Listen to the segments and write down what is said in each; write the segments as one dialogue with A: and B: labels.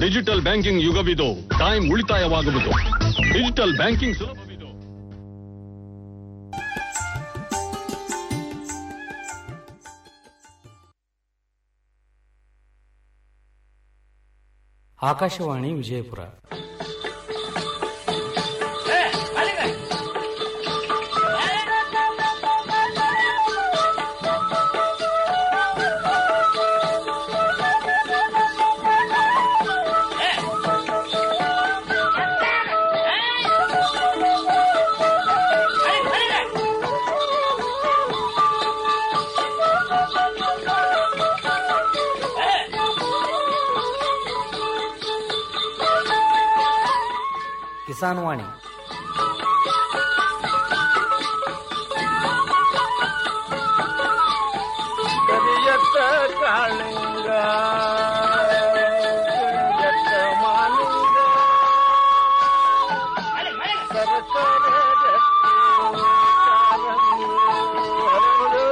A: Digital banking ಯುಗವಿದು time ಉಳಿತಾಯವಾಗುವುದು digital banking ಸುಲಭವಿದು
B: ಆಕಾಶವಾಣಿ ವಿಜಯಪುರ ಕಿಸಾನ್ ವಾಣಿ
C: ಕರಿಯತ್ತ ಕಾಳಿಂಗ ಕರಿಯತ್ತ ಮಾಲಿಂಗ ಸರಸರ ರಕ್ತಿ ಕಾರಂಗಿ ಹರಡು.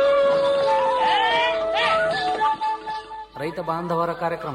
B: ರೈತ ಬಾಂಧವರ ಕಾರ್ಯಕ್ರಮ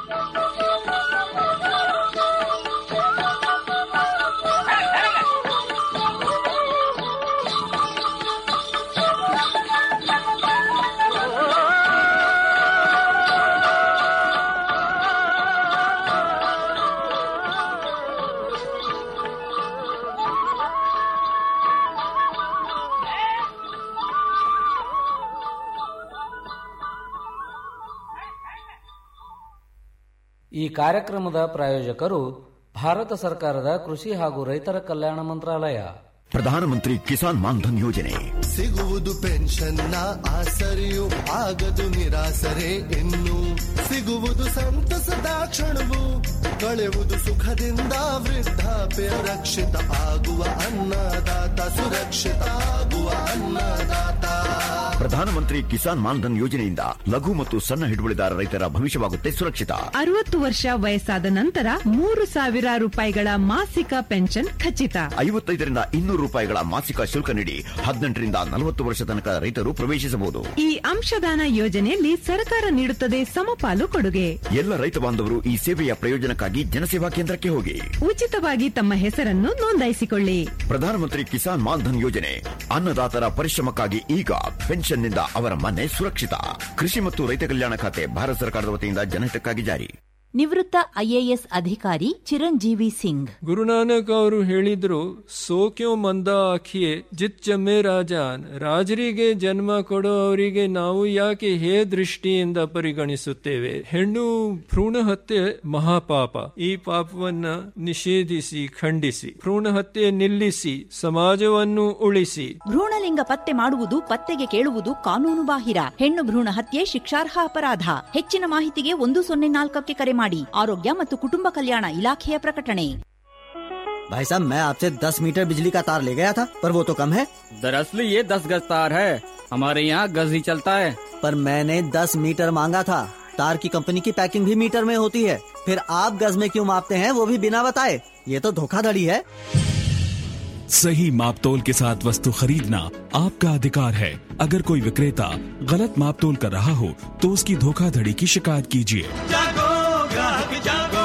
B: ಈ ಕಾರ್ಯಕ್ರಮದ ಪ್ರಾಯೋಜಕರು ಭಾರತ ಸರ್ಕಾರದ ಕೃಷಿ ಹಾಗೂ ರೈತರ ಕಲ್ಯಾಣ ಮಂತ್ರಾಲಯ
D: ಪ್ರಧಾನಮಂತ್ರಿ ಕಿಸಾನ್ ಮಾನ್ಧನ್ ಯೋಜನೆ
E: ಸಿಗುವುದು ಪೆನ್ಷನ್ನ ಆಸರೆಯು ಆಗದು ನಿರಾಸರೆ ಇನ್ನು ಸಿಗುವುದು ಸಂತಸದ ಕ್ಷಣವು ಕಳೆಯುವುದು ಸುಖದಿಂದ ವೃದ್ಧಾಪ್ಯ ರಕ್ಷಿತ ಆಗುವ ಅನ್ನದಾತ ಸುರಕ್ಷಿತ ಆಗುವ ಅನ್ನದಾತ
D: ಪ್ರಧಾನಮಂತ್ರಿ ಕಿಸಾನ್ ಮಾನ್ಧನ್ ಯೋಜನೆಯಿಂದ ಲಘು ಮತ್ತು ಸಣ್ಣ ಹಿಡುವಳಿದಾರ ರೈತರ ಭವಿಷ್ಯವಾಗುತ್ತೆ ಸುರಕ್ಷಿತ
F: ಅರವತ್ತು ವರ್ಷ ವಯಸ್ಸಾದ ನಂತರ ಮೂರು ಸಾವಿರ ರೂಪಾಯಿಗಳ ಮಾಸಿಕ ಪೆನ್ಷನ್ ಖಚಿತ
D: ಐವತ್ತೈದರಿಂದ ಇನ್ನೂರು ರೂಪಾಯಿಗಳ ಮಾಸಿಕ ಶುಲ್ಕ ನೀಡಿ ಹದಿನೆಂಟರಿಂದ ನಲವತ್ತು ವರ್ಷ ತನಕ ರೈತರು ಪ್ರವೇಶಿಸಬಹುದು
F: ಈ ಅಂಶದಾನ ಯೋಜನೆಯಲ್ಲಿ ಸರ್ಕಾರ ನೀಡುತ್ತದೆ ಸಮಪಾಲು ಕೊಡುಗೆ
D: ಎಲ್ಲ ರೈತ ಬಾಂಧವರು ಈ ಸೇವೆಯ ಪ್ರಯೋಜನಕ್ಕಾಗಿ ಜನಸೇವಾ ಕೇಂದ್ರಕ್ಕೆ ಹೋಗಿ
F: ಉಚಿತವಾಗಿ ತಮ್ಮ ಹೆಸರನ್ನು ನೋಂದಾಯಿಸಿಕೊಳ್ಳಿ
D: ಪ್ರಧಾನಮಂತ್ರಿ ಕಿಸಾನ್ ಮಾನ್ಧನ್ ಯೋಜನೆ ಅನ್ನದಾತರ ಪರಿಶ್ರಮಕ್ಕಾಗಿ ಈಗ ಪೆನ್ಷನ್ನಿಂದ ಅವರ ಮನೆ ಸುರಕ್ಷಿತ ಕೃಷಿ ಮತ್ತು ರೈತ ಕಲ್ಯಾಣ ಖಾತೆ ಭಾರತ ಸರ್ಕಾರದ ವತಿಯಿಂದ ಜನಹಿತಕ್ಕಾಗಿ ಜಾರಿ
G: ನಿವೃತ್ತ ಐಎಎಸ್ ಅಧಿಕಾರಿ ಚಿರಂಜೀವಿ ಸಿಂಗ್
H: ಗುರುನಾನಕ್ ಅವರು ಹೇಳಿದ್ರು ಸೋಕ್ಯೋ ಮಂದ ಆಖಿಯೇ ಜಿತ್ ಜಮ್ಮೆ ರಾಜಾನ್ ರಾಜರಿಗೆ ಜನ್ಮ ಕೊಡೋ ಅವರಿಗೆ ನಾವು ಯಾಕೆ ಹೇ ದೃಷ್ಟಿಯಿಂದ ಪರಿಗಣಿಸುತ್ತೇವೆ ಹೆಣ್ಣು ಭ್ರೂಣ ಹತ್ಯೆ ಮಹಾಪಾಪ ಈ ಪಾಪವನ್ನ ನಿಷೇಧಿಸಿ ಖಂಡಿಸಿ ಭ್ರೂಣ ಹತ್ಯೆ ನಿಲ್ಲಿಸಿ ಸಮಾಜವನ್ನು ಉಳಿಸಿ
G: ಭ್ರೂಣಲಿಂಗ ಪತ್ತೆ ಮಾಡುವುದು ಪತ್ತೆಗೆ ಕೇಳುವುದು ಕಾನೂನು ಬಾಹಿರ ಹೆಣ್ಣು ಭ್ರೂಣ ಹತ್ಯೆ ಶಿಕ್ಷಾರ್ಹ ಅಪರಾಧ ಹೆಚ್ಚಿನ ಮಾಹಿತಿಗೆ ಒಂದು ಸೊನ್ನೆ ನಾಲ್ಕಕ್ಕೆ ಕರೆ ಮಾಡಿ ಆರೋಗ್ಯ ಮತ್ತು ಕುಟುಂಬ ಕಲ್ಯಾಣ ಇಲಾಖೆಯ ಪ್ರಕಟಣೆ
I: भाई साहब मैं आपसे 10 मीटर बिजली का तार ले गया था पर वो तो कम है
J: दरअसल ये दस गज तार है हमारे यहाँ गज ही चलता है
I: पर मैंने 10 मीटर मांगा था तार की कंपनी की पैकिंग भी मीटर में होती है फिर आप गज में क्यों मापते हैं वो भी बिना बताए ये तो धोखाधड़ी है
K: सही मापतोल के साथ वस्तु खरीदना आपका अधिकार है अगर कोई विक्रेता गलत मापतोल कर रहा हो तो उसकी धोखाधड़ी की शिकायत कीजिए
C: ಜಾಗೋ ಗ್ರಾಹಕ ಜಾಗೋ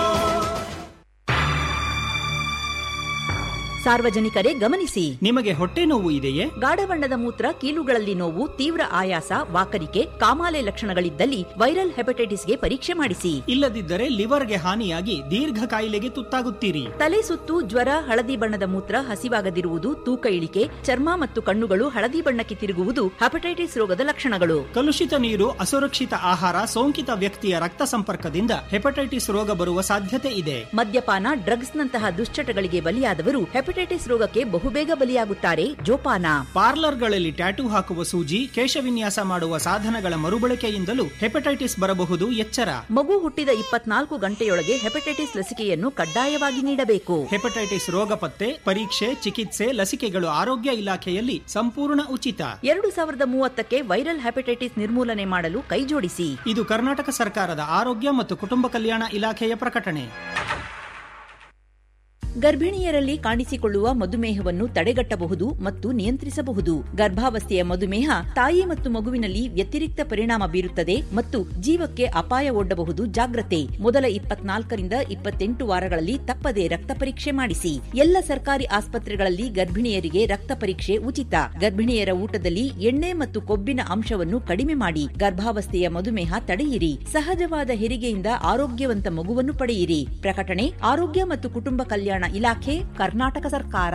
G: ಸಾರ್ವಜನಿಕರೇ ಗಮನಿಸಿ
L: ನಿಮಗೆ ಹೊಟ್ಟೆ ನೋವು ಇದೆಯೇ
G: ಗಾಢ ಬಣ್ಣದ ಮೂತ್ರ ಕೀಲುಗಳಲ್ಲಿ ನೋವು ತೀವ್ರ ಆಯಾಸ ವಾಕರಿಕೆ ಕಾಮಾಲೆ ಲಕ್ಷಣಗಳಿದ್ದಲ್ಲಿ ವೈರಲ್ ಹೆಪಟೈಟಿಸ್ಗೆ ಪರೀಕ್ಷೆ ಮಾಡಿಸಿ
L: ಇಲ್ಲದಿದ್ದರೆ ಲಿವರ್ಗೆ ಹಾನಿಯಾಗಿ ದೀರ್ಘ ಕಾಯಿಲೆಗೆ ತುತ್ತಾಗುತ್ತೀರಿ
G: ತಲೆ ಸುತ್ತು ಜ್ವರ ಹಳದಿ ಬಣ್ಣದ ಮೂತ್ರ ಹಸಿವಾಗದಿರುವುದು ತೂಕ ಇಳಿಕೆ ಚರ್ಮ ಮತ್ತು ಕಣ್ಣುಗಳು ಹಳದಿ ಬಣ್ಣಕ್ಕೆ ತಿರುಗುವುದು ಹೆಪಟೈಟಿಸ್ ರೋಗದ ಲಕ್ಷಣಗಳು
L: ಕಲುಷಿತ ನೀರು ಅಸುರಕ್ಷಿತ ಆಹಾರ ಸೋಂಕಿತ ವ್ಯಕ್ತಿಯ ರಕ್ತ ಸಂಪರ್ಕದಿಂದ ಹೆಪಟೈಟಿಸ್ ರೋಗ ಬರುವ ಸಾಧ್ಯತೆ ಇದೆ
G: ಮದ್ಯಪಾನ ಡ್ರಗ್ಸ್ನಂತಹ ದುಶ್ಚಟಗಳಿಗೆ ಬಲಿಯಾದವರು ಹೆಪಟೈಟಿಸ್ ರೋಗಕ್ಕೆ ಬಹುಬೇಗ ಬಲಿಯಾಗುತ್ತಾರೆ ಜೋಪಾನ
L: ಪಾರ್ಲರ್ಗಳಲ್ಲಿ ಟ್ಯಾಟೂ ಹಾಕುವ ಸೂಜಿ ಕೇಶವಿನ್ಯಾಸ ಮಾಡುವ ಸಾಧನಗಳ ಮರುಬಳಕೆಯಿಂದಲೂ ಹೆಪಟೈಟಿಸ್ ಬರಬಹುದು ಎಚ್ಚರ
G: ಮಗು ಹುಟ್ಟಿದ ಇಪ್ಪತ್ನಾಲ್ಕು ಗಂಟೆಯೊಳಗೆ ಹೆಪಟೈಟಿಸ್ ಲಸಿಕೆಯನ್ನು ಕಡ್ಡಾಯವಾಗಿ ನೀಡಬೇಕು
L: ಹೆಪಟೈಟಿಸ್ ರೋಗ ಪತ್ತೆ ಪರೀಕ್ಷೆ ಚಿಕಿತ್ಸೆ ಲಸಿಕೆಗಳು ಆರೋಗ್ಯ ಇಲಾಖೆಯಲ್ಲಿ ಸಂಪೂರ್ಣ ಉಚಿತ
G: ಎರಡು ಸಾವಿರದ ಮೂವತ್ತಕ್ಕೆ ವೈರಲ್ ಹೆಪಟೈಟಿಸ್ ನಿರ್ಮೂಲನೆ ಮಾಡಲು ಕೈಜೋಡಿಸಿ
L: ಇದು ಕರ್ನಾಟಕ ಸರ್ಕಾರದ ಆರೋಗ್ಯ ಮತ್ತು ಕುಟುಂಬ ಕಲ್ಯಾಣ ಇಲಾಖೆಯ ಪ್ರಕಟಣೆ
G: ಗರ್ಭಿಣಿಯರಲ್ಲಿ ಕಾಣಿಸಿಕೊಳ್ಳುವ ಮಧುಮೇಹವನ್ನು ತಡೆಗಟ್ಟಬಹುದು ಮತ್ತು ನಿಯಂತ್ರಿಸಬಹುದು ಗರ್ಭಾವಸ್ಥೆಯ ಮಧುಮೇಹ ತಾಯಿ ಮತ್ತು ಮಗುವಿನಲ್ಲಿ ವ್ಯತಿರಿಕ್ತ ಪರಿಣಾಮ ಬೀರುತ್ತದೆ ಮತ್ತು ಜೀವಕ್ಕೆ ಅಪಾಯ ಒಡ್ಡಬಹುದು ಜಾಗ್ರತೆ ಮೊದಲ ಇಪ್ಪತ್ನಾಲ್ಕರಿಂದ ಇಪ್ಪತ್ತೆಂಟು ವಾರಗಳಲ್ಲಿ ತಪ್ಪದೆ ರಕ್ತ ಪರೀಕ್ಷೆ ಮಾಡಿಸಿ ಎಲ್ಲ ಸರ್ಕಾರಿ ಆಸ್ಪತ್ರೆಗಳಲ್ಲಿ ಗರ್ಭಿಣಿಯರಿಗೆ ರಕ್ತ ಪರೀಕ್ಷೆ ಉಚಿತ ಗರ್ಭಿಣಿಯರ ಊಟದಲ್ಲಿ ಎಣ್ಣೆ ಮತ್ತು ಕೊಬ್ಬಿನ ಅಂಶವನ್ನು ಕಡಿಮೆ ಮಾಡಿ ಗರ್ಭಾವಸ್ಥೆಯ ಮಧುಮೇಹ ತಡೆಯಿರಿ ಸಹಜವಾದ ಹೆರಿಗೆಯಿಂದ ಆರೋಗ್ಯವಂತ ಮಗುವನ್ನು ಪಡೆಯಿರಿ ಪ್ರಕಟಣೆ ಆರೋಗ್ಯ ಮತ್ತು ಕುಟುಂಬ ಕಲ್ಯಾಣ ಇಲಾಖೆ ಕರ್ನಾಟಕ ಸರ್ಕಾರ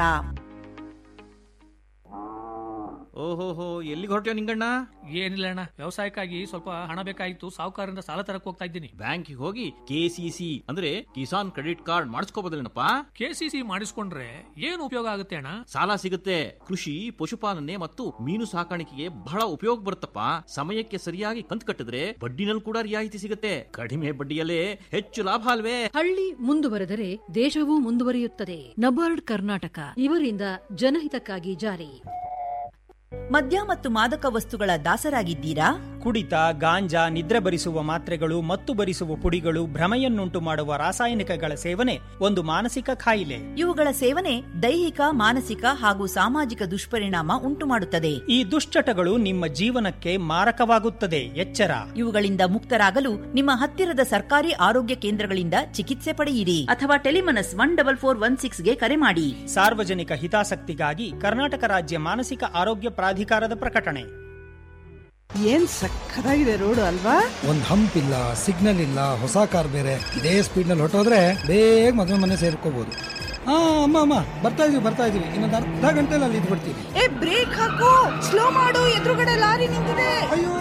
M: ಓಹೋಹೋ ಎಲ್ಲಿಗೆ ಹೊರಟ್ಯೋ ನಿಂಗಣ್ಣ
N: ಏನಿಲ್ಲ ಅಣ್ಣ ವ್ಯವಸಾಯಕ್ಕಾಗಿ ಸ್ವಲ್ಪ ಹಣ ಬೇಕಾಗಿತ್ತು ಸಾಹುಕಾರರಿಂದ ಸಾಲ ತರಕ್ ಹೋಗ್ತಾ ಇದ್ದೀನಿ
M: ಬ್ಯಾಂಕಿಗೆ ಹೋಗಿ ಕೆಸಿಸಿ ಅಂದ್ರೆ ಕಿಸಾನ್ ಕ್ರೆಡಿಟ್ ಕಾರ್ಡ್ ಮಾಡಿಸ್ಕೋಬೋದಲ್ಲೇನಪ್ಪ
N: ಕೆಸಿಸಿ ಮಾಡಿಸ್ಕೊಂಡ್ರೆ ಏನು ಉಪಯೋಗ ಆಗುತ್ತೆ ಅಣ್ಣ
M: ಸಾಲ ಸಿಗುತ್ತೆ ಕೃಷಿ ಪಶುಪಾಲನೆ ಮತ್ತು ಮೀನು ಸಾಕಾಣಿಕೆಗೆ ಬಹಳ ಉಪಯೋಗ ಬರುತ್ತಪ್ಪ ಸಮಯಕ್ಕೆ ಸರಿಯಾಗಿ ಕಂತು ಕಟ್ಟಿದ್ರೆ ಬಡ್ಡಿನಲ್ಲಿ ಕೂಡ ರಿಯಾಯಿತಿ ಸಿಗುತ್ತೆ ಕಡಿಮೆ ಬಡ್ಡಿಯಲ್ಲೇ ಹೆಚ್ಚು ಲಾಭ ಅಲ್ವೇ
O: ಹಳ್ಳಿ ಮುಂದುವರೆದರೆ ದೇಶವೂ ಮುಂದುವರಿಯುತ್ತದೆ ನಬಾರ್ಡ್ ಕರ್ನಾಟಕ ಇವರಿಂದ ಜನಹಿತಕ್ಕಾಗಿ ಜಾರಿ
G: ಮದ್ಯ ಮತ್ತು ಮಾದಕ ವಸ್ತುಗಳ ದಾಸರಾಗಿದ್ದೀರಾ
L: ಕುಡಿತ ಗಾಂಜಾ ನಿದ್ರೆ ಬರಿಸುವ ಮಾತ್ರೆಗಳು ಮತ್ತು ಬರಿಸುವ ಪುಡಿಗಳು ಭ್ರಮೆಯನ್ನುಂಟು ಮಾಡುವ ರಾಸಾಯನಿಕಗಳ ಸೇವನೆ ಒಂದು ಮಾನಸಿಕ ಕಾಯಿಲೆ
G: ಇವುಗಳ ಸೇವನೆ ದೈಹಿಕ ಮಾನಸಿಕ ಹಾಗೂ ಸಾಮಾಜಿಕ ದುಷ್ಪರಿಣಾಮ ಉಂಟುಮಾಡುತ್ತದೆ
L: ಈ ದುಶ್ಚಟಗಳು ನಿಮ್ಮ ಜೀವನಕ್ಕೆ ಮಾರಕವಾಗುತ್ತದೆ ಎಚ್ಚರ
G: ಇವುಗಳಿಂದ ಮುಕ್ತರಾಗಲು ನಿಮ್ಮ ಹತ್ತಿರದ ಸರ್ಕಾರಿ ಆರೋಗ್ಯ ಕೇಂದ್ರಗಳಿಂದ ಚಿಕಿತ್ಸೆ ಪಡೆಯಿರಿ ಅಥವಾ Tele Manas one double four one ಸಿಕ್ಸ್ಗೆ ಕರೆ ಮಾಡಿ
L: ಸಾರ್ವಜನಿಕ ಹಿತಾಸಕ್ತಿಗಾಗಿ ಕರ್ನಾಟಕ ರಾಜ್ಯ ಮಾನಸಿಕ ಆರೋಗ್ಯ ಪ್ರಾಧಿಕಾರದ ಪ್ರಕಟಣೆ
P: ಏನ್ ಸಕ್ಕತ್ತಾಗಿದೆ ರೋಡು ಅಲ್ವಾ
Q: ಒಂದ್ ಹಂಪ್ ಇಲ್ಲ ಸಿಗ್ನಲ್ ಇಲ್ಲ ಹೊಸ ಕಾರ್ ಬೇರೆ ಇದೇ ಸ್ಪೀಡ್ ನಲ್ಲಿ ಹೊಟ್ಟೋದ್ರೆ ಬೇಗ ಮದುವೆ ಮನೆ ಸೇರ್ಕೋಬಹುದು ಹಾ ಅಮ್ಮ ಅಮ್ಮ ಬರ್ತಾ ಇದೀವಿ ಬರ್ತಾ ಇದೀವಿ ಇನ್ನೊಂದು ಅರ್ಧ ಗಂಟೆಲಿ ಅಲ್ಲಿ ಇದ್ಬಿಡ್ತೀವಿ
P: ಏ ಬ್ರೇಕ್ ಹಾಕು ಸ್ಲೋ ಮಾಡು ಎದುರುಗಡೆ ಲಾರಿ ನಿಂತಿದೆ
Q: ಅಯ್ಯೋ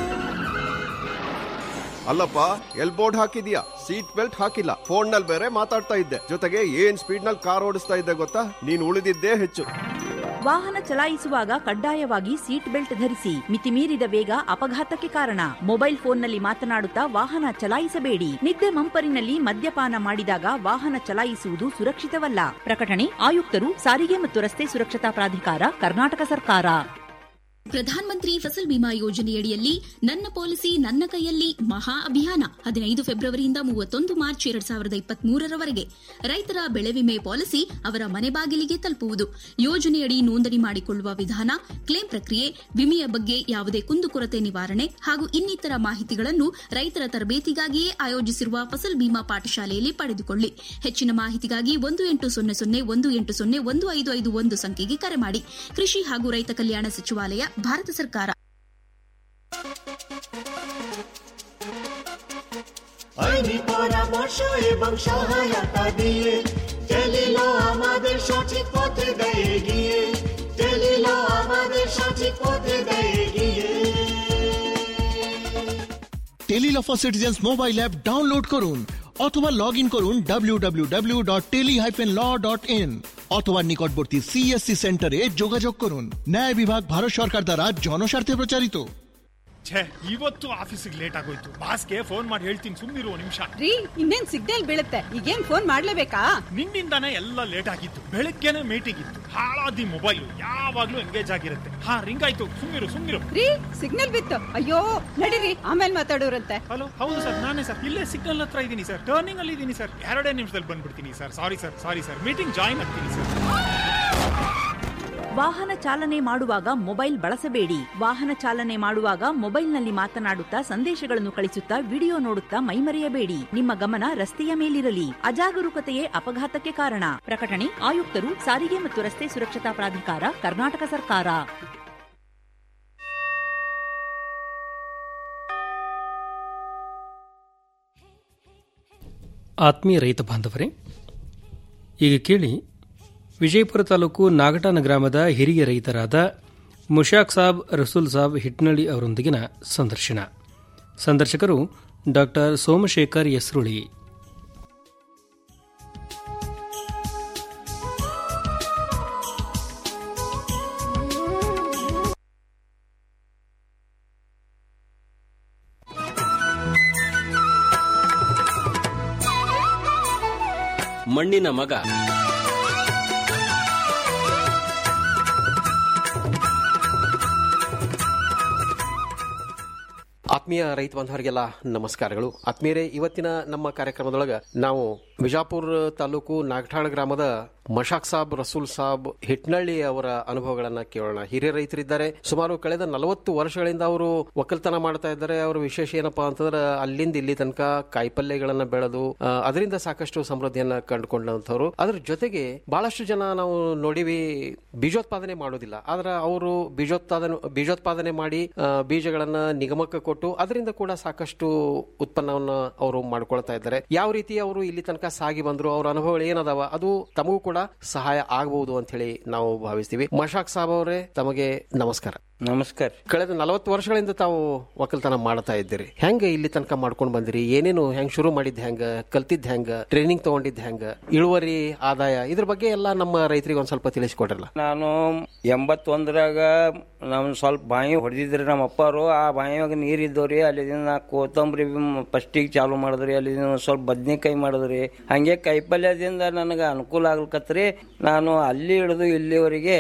R: ಅಲ್ಲಪ್ಪ ಎಲ್ ಬೋರ್ಡ್ ಹಾಕಿದ್ಯಾ ಸೀಟ್ ಬೆಲ್ಟ್ ಹಾಕಿಲ್ಲ ಫೋನ್ ನಲ್ಲಿ ಬೇರೆ ಮಾತಾಡ್ತಾ ಇದ್ದೆ ಜೊತೆಗೆ ಏನ್ ಸ್ಪೀಡ್ ನಲ್ಲಿ ಕಾರ್ ಓಡಿಸ್ತಾ ಇದ್ದೆ ಗೊತ್ತಾ ನೀನ್ ಉಳಿದಿದ್ದೇ ಹೆಚ್ಚು
G: ವಾಹನ ಚಲಾಯಿಸುವಾಗ ಕಡ್ಡಾಯವಾಗಿ ಸೀಟ್ ಬೆಲ್ಟ್ ಧರಿಸಿ ಮಿತಿಮೀರಿದ ವೇಗ ಅಪಘಾತಕ್ಕೆ ಕಾರಣ ಮೊಬೈಲ್ ಫೋನ್ನಲ್ಲಿ ಮಾತನಾಡುತ್ತಾ ವಾಹನ ಚಲಾಯಿಸಬೇಡಿ ನಿದ್ದೆ ಮಂಪರಿನಲ್ಲಿ ಮದ್ಯಪಾನ ಮಾಡಿದಾಗ ವಾಹನ ಚಲಾಯಿಸುವುದು ಸುರಕ್ಷಿತವಲ್ಲ ಪ್ರಕಟಣೆ ಆಯುಕ್ತರು ಸಾರಿಗೆ ಮತ್ತು ರಸ್ತೆ ಸುರಕ್ಷತಾ ಪ್ರಾಧಿಕಾರ ಕರ್ನಾಟಕ ಸರ್ಕಾರ
S: ಪ್ರಧಾನ ಮಂತ್ರಿ ಫಸಲ್ ಬಿಮಾ ಯೋಜನೆಯಡಿಯಲ್ಲಿ ನನ್ನ ಪಾಲಿಸಿ ನನ್ನ ಕೈಯಲ್ಲಿ ಮಹಾ ಅಭಿಯಾನ ಹದಿನೈದು ಫೆಬ್ರವರಿಯಿಂದ ಮೂವತ್ತೊಂದು ಮಾರ್ಚ್ ಎರಡ್ ಸಾವಿರದ ಇಪ್ಪತ್ತ್ ಮೂರರವರೆಗೆ ರೈತರ ಬೆಳೆ ವಿಮೆ ಪಾಲಿಸಿ ಅವರ ಮನೆ ಬಾಗಿಲಿಗೆ ತಲುಪುವುದು ಯೋಜನೆಯಡಿ ನೋಂದಣಿ ಮಾಡಿಕೊಳ್ಳುವ ವಿಧಾನ ಕ್ಲೇಮ್ ಪ್ರಕ್ರಿಯೆ ವಿಮೆಯ ಬಗ್ಗೆ ಯಾವುದೇ ಕುಂದುಕೊರತೆ ನಿವಾರಣೆ ಹಾಗೂ ಇನ್ನಿತರ ಮಾಹಿತಿಗಳನ್ನು ರೈತರ ತರಬೇತಿಗಾಗಿಯೇ ಆಯೋಜಿಸಿರುವ ಫಸಲ್ ಬಿಮಾ ಪಾಠಶಾಲೆಯಲ್ಲಿ ಪಡೆದುಕೊಳ್ಳಿ ಹೆಚ್ಚಿನ ಮಾಹಿತಿಗಾಗಿ ಒಂದು ಎಂಟು ಸೊನ್ನೆ ಸೊನ್ನೆ ಒಂದು ಎಂಟು ಸೊನ್ನೆ ಒಂದು ಐದು ಐದು ಒಂದು ಸಂಖ್ಯೆಗೆ করে ಮಾಡಿ ಕೃಷಿ ಹಾಗೂ ರೈತ ಕಲ್ಯಾಣ ಸಚಿವಾಲಯ ಭಾರತ ಸರ್ಕಾರ
C: আইনি পরামর্শ এবং সহায়তা দিয়ে টেলিল আমাদের সঠিক পথে দেয় এগিয়ে টেলিল আমাদের সঠিক পথে দেয় এগিয়ে
T: টেলিলফ সিটিজেন্স মোবাইল অ্যাপ ডাউনলোড করুন অথবা লগ ইন করুন W W W dot tele hyphen law dot in অথবা নিকটবর্তী সিএসসি সেন্টারে যোগাযোগ করুন ন্যায় বিভাগ ভারত সরকার দ্বারা জনস্বার্থে প্রচারিত
U: ಛೇ ಇವತ್ತು ಆಫೀಸಿಗೆ ಲೇಟ್ ಆಗೋಯ್ತು ಬಾಸ್ಗೆ ಫೋನ್ ಮಾಡಿ ಹೇಳ್ತೀನಿ ಸುಮ್ಮನಿರು ನಿಮಿಷ
P: ರೀ ಇನ್ನೇನ್ ಸಿಗ್ನಲ್ ಬೀಳುತ್ತೆ ಈಗೇನ್ ಫೋನ್ ಮಾಡ್ಲೇಬೇಕಾ
U: ನಿನ್ನಿಂದಾನೇ ಎಲ್ಲ ಲೇಟ್ ಆಗಿತ್ತು ಬೆಳಗ್ಗೆನೆ ಮೀಟಿಂಗ್ ಇತ್ತು ಹಾಳಾದಿ ಮೊಬೈಲ್ ಯಾವಾಗ್ಲೂ ಎಂಗೇಜ್ ಆಗಿರುತ್ತೆ ಹಾ ರಿಂಗ್ ಆಯ್ತು ಸುಮ್ಮನಿರು ಸುಮ್ಮನಿರು
P: ರೀ ಸಿಗ್ನಲ್ ಬಿತ್ತು ಅಯ್ಯೋ ನಡೀರಿ ಆಮೇಲೆ ಮಾತಾಡೋರಂತೆ
U: ಹಲೋ ಹೌದು ಸರ್ ನಾನೇ ಸರ್ ಇಲ್ಲೇ ಸಿಗ್ನಲ್ ಹತ್ರ ಇದ್ದೀನಿ ಸರ್ ಟರ್ನಿಂಗ್ ಅಲ್ಲಿ ಇದ್ದೀನಿ ಸರ್ ಎರಡೇ ನಿಮಿಷದಲ್ಲಿ ಬಂದ್ಬಿಡ್ತೀನಿ sir sorry sir sorry sir meeting join ಆಗ್ತೀನಿ ಸರ್
G: ವಾಹನ ಚಾಲನೆ ಮಾಡುವಾಗ ಮೊಬೈಲ್ ಬಳಸಬೇಡಿ ವಾಹನ ಚಾಲನೆ ಮಾಡುವಾಗ ಮೊಬೈಲ್ನಲ್ಲಿ ಮಾತನಾಡುತ್ತಾ ಸಂದೇಶಗಳನ್ನು ಕಳಿಸುತ್ತಾ ವಿಡಿಯೋ ನೋಡುತ್ತಾ ಮೈಮರೆಯಬೇಡಿ ನಿಮ್ಮ ಗಮನ ರಸ್ತೆಯ ಮೇಲಿರಲಿ ಅಜಾಗರೂಕತೆಯೇ ಅಪಘಾತಕ್ಕೆ ಕಾರಣ ಪ್ರಕಟಣೆ ಆಯುಕ್ತರು ಸಾರಿಗೆ ಮತ್ತು ರಸ್ತೆ ಸುರಕ್ಷತಾ ಪ್ರಾಧಿಕಾರ ಕರ್ನಾಟಕ ಸರ್ಕಾರ
V: ಆತ್ಮೀಯ ರೈತ ಬಾಂಧವರೇ ಈಗ ಕೇಳಿ ವಿಜಯಪುರ ತಾಲೂಕು ನಾಗಟಾನ ಗ್ರಾಮದ ಹಿರಿಯ ರೈತರಾದ ಮುಷಾಕ್ ಸಾಬ್ ರಸೂಲ್ ಸಾಬ್ ಹಿಟ್ನಳ್ಳಿ ಅವರೊಂದಿಗಿನ ಸಂದರ್ಶನ ಸಂದರ್ಶಕರು ಡಾಕ್ಟರ್ ಸೋಮಶೇಖರ್ ಯಸ್ರುಳಿ
W: ಮಣ್ಣಿನ ಮಗ ಆತ್ಮೀಯ ರೈತ ಬಾಂಧವರಿಗೆಲ್ಲ ನಮಸ್ಕಾರಗಳು ಆತ್ಮೀಯರೇ ಇವತ್ತಿನ ನಮ್ಮ ಕಾರ್ಯಕ್ರಮದೊಳಗ ನಾವು
A: ವಿಜಾಪುರ ತಾಲೂಕು ನಾಗಠಾಳ ಗ್ರಾಮದ ಮಶಾಕ್ ಸಾಬ್ ರಸೂಲ್ ಸಾಬ್ ಹಿಟ್ನಳ್ಳಿ ಅವರ ಅನುಭವಗಳನ್ನ ಕೇಳೋಣ ಹಿರಿಯ ರೈತರಿದ್ದಾರೆ ಸುಮಾರು ಕಳೆದ ನಲವತ್ತು ವರ್ಷಗಳಿಂದ ಅವರು ಒಕ್ಕಲ್ತನ ಮಾಡ್ತಾ ಇದ್ದಾರೆ ಅವರ ವಿಶೇಷ ಏನಪ್ಪಾ ಅಂತಂದ್ರೆ ಅಲ್ಲಿಂದ ಇಲ್ಲಿ ತನಕ ಕಾಯಿಪಲ್ಯಗಳನ್ನ ಬೆಳೆದು ಆ, ಅದರಿಂದ ಸಾಕಷ್ಟು ಸಮೃದ್ಧಿಯನ್ನ ಕಂಡುಕೊಂಡಂತವ್ರು ಅದ್ರ ಜೊತೆಗೆ ಬಹಳಷ್ಟು ಜನ ನಾವು ನೋಡಿವಿ ಬೀಜೋತ್ಪಾದನೆ ಮಾಡೋದಿಲ್ಲ ಆದ್ರೆ ಅವರು ಬೀಜೋತ್ಪಾದನೆ ಬೀಜೋತ್ಪಾದನೆ ಮಾಡಿ ಆ, ಬೀಜಗಳನ್ನ ನಿಗಮಕ್ಕೆ ಕೊಟ್ಟು ಅದರಿಂದ ಕೂಡ ಸಾಕಷ್ಟು ಉತ್ಪನ್ನವನ್ನ ಅವರು ಮಾಡ್ಕೊಳ್ತಾ ಇದ್ದಾರೆ ಯಾವ ರೀತಿ ಅವರು ಇಲ್ಲಿ ತನಕ ಸಾಗಿ ಬಂದ್ರು ಅವ್ರ ಅನುಭವಗಳು ಏನದಾವ ಅದು ತಮಗೂ ಕೂಡ ಸಹಾಯ ಆಗಬಹುದು ಅಂತ ಹೇಳಿ ನಾವು ಭಾವಿಸ್ತೀವಿ ಮಶಾಕ್ ಸಾಬ್ ಅವರೇ ತಮಗೆ ನಮಸ್ಕಾರ
B: ನಮಸ್ಕಾರ
A: ಕಳೆದ ನಲವತ್ತು ವರ್ಷಗಳಿಂದ ತಾವು ಒಕ್ಕಲ್ತನ ಮಾಡ್ತಾ ಇದ್ದೀರಿ ಹೆಂಗ ಇಲ್ಲಿ ತನಕ ಮಾಡ್ಕೊಂಡು ಬಂದಿರಿ ಏನೇನು ಹೆಂಗ್ ಶುರು ಮಾಡಿದ್ ಹೆಂಗ ಕಲ್ತಿದ್ ಹೆಂಗ ಟ್ರೈನಿಂಗ್ ತಗೊಂಡಿದ್ ಹೆಂಗ ಇಳುವರಿ ಆದಾಯ ಇದ್ರ ಬಗ್ಗೆ ಎಲ್ಲ ನಮ್ಮ ರೈತರಿಗೆ ಒಂದ್ ಸ್ವಲ್ಪ ತಿಳಿಸ್ಕೊಡ್ರಲ್ಲ
B: ನಾನು ಎಂಬತ್ತೊಂದರಾಗ ನಮ್ ಸ್ವಲ್ಪ ಬಾವಿ ಹೊಡೆದಿದ್ರಿ ನಮ್ಮ ಅಪ್ಪಾರು ಆ ಬಾವಿಯಾಗ ನೀರ್ ಇದ್ದವ್ರಿ ಅಲ್ಲಿದಿಂದ ನಾ ಕೊತ್ತಂಬರಿ ಫಸ್ಟಿಗೆ ಚಾಲು ಮಾಡಿದ್ರಿ ಅಲ್ಲಿಂದ ಒಂದ್ ಸ್ವಲ್ಪ ಬದ್ನಿಕಾಯಿ ಮಾಡಿದ್ರಿ ಹಂಗೆ ಕೈಪಲ್ಯದಿಂದ ನನಗೆ ಅನುಕೂಲ ಆಗ್ಲಿಕತ್ರಿ ನಾನು ಅಲ್ಲಿ ಹಿಡಿದು ಇಲ್ಲಿವರೆಗೆ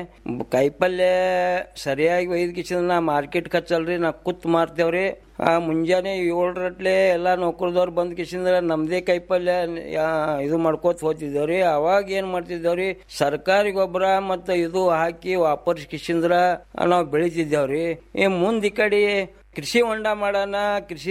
B: ಕೈಪಲ್ಯ ಸರಿಯಾಗಿ ಒಯ್ದು ನಾ ಮಾರ್ಕೆಟ್ ಹಚ್ಚಲ್ರಿ ನಾ ಕೂತ್ ಮಾರ್ತೇವ್ರಿ ಆ ಮುಂಜಾನೆ ಏಳರಟ್ಲೆ ಎಲ್ಲ ನೌಕರದವ್ರು ಬಂದ್ ಕಿಸಿಂದ್ರ ನಮ್ದೇ ಕೈಪಲ್ಯ ಯಾ- ಇದು ಮಾಡ್ಕೋತ ಹೋಗ್ತಿದ್ದೇವ್ರಿ ಅವಾಗ ಏನ್ ಮಾಡ್ತಿದ್ದೇವ್ರಿ ಸರ್ಕಾರಿ ಗೊಬ್ಬರ ಮತ್ತ ಇದು ಹಾಕಿ ವಾಪಸ್ ಕಿಸಿಂದ್ರ ನಾವು ಬೆಳಿತಿದ್ದೇವ್ರಿ ಈ ಮುಂದ್ ಈ ಕಡೆ ಕೃಷಿ ಹೊಂಡ ಮಾಡೋಣ ಕೃಷಿ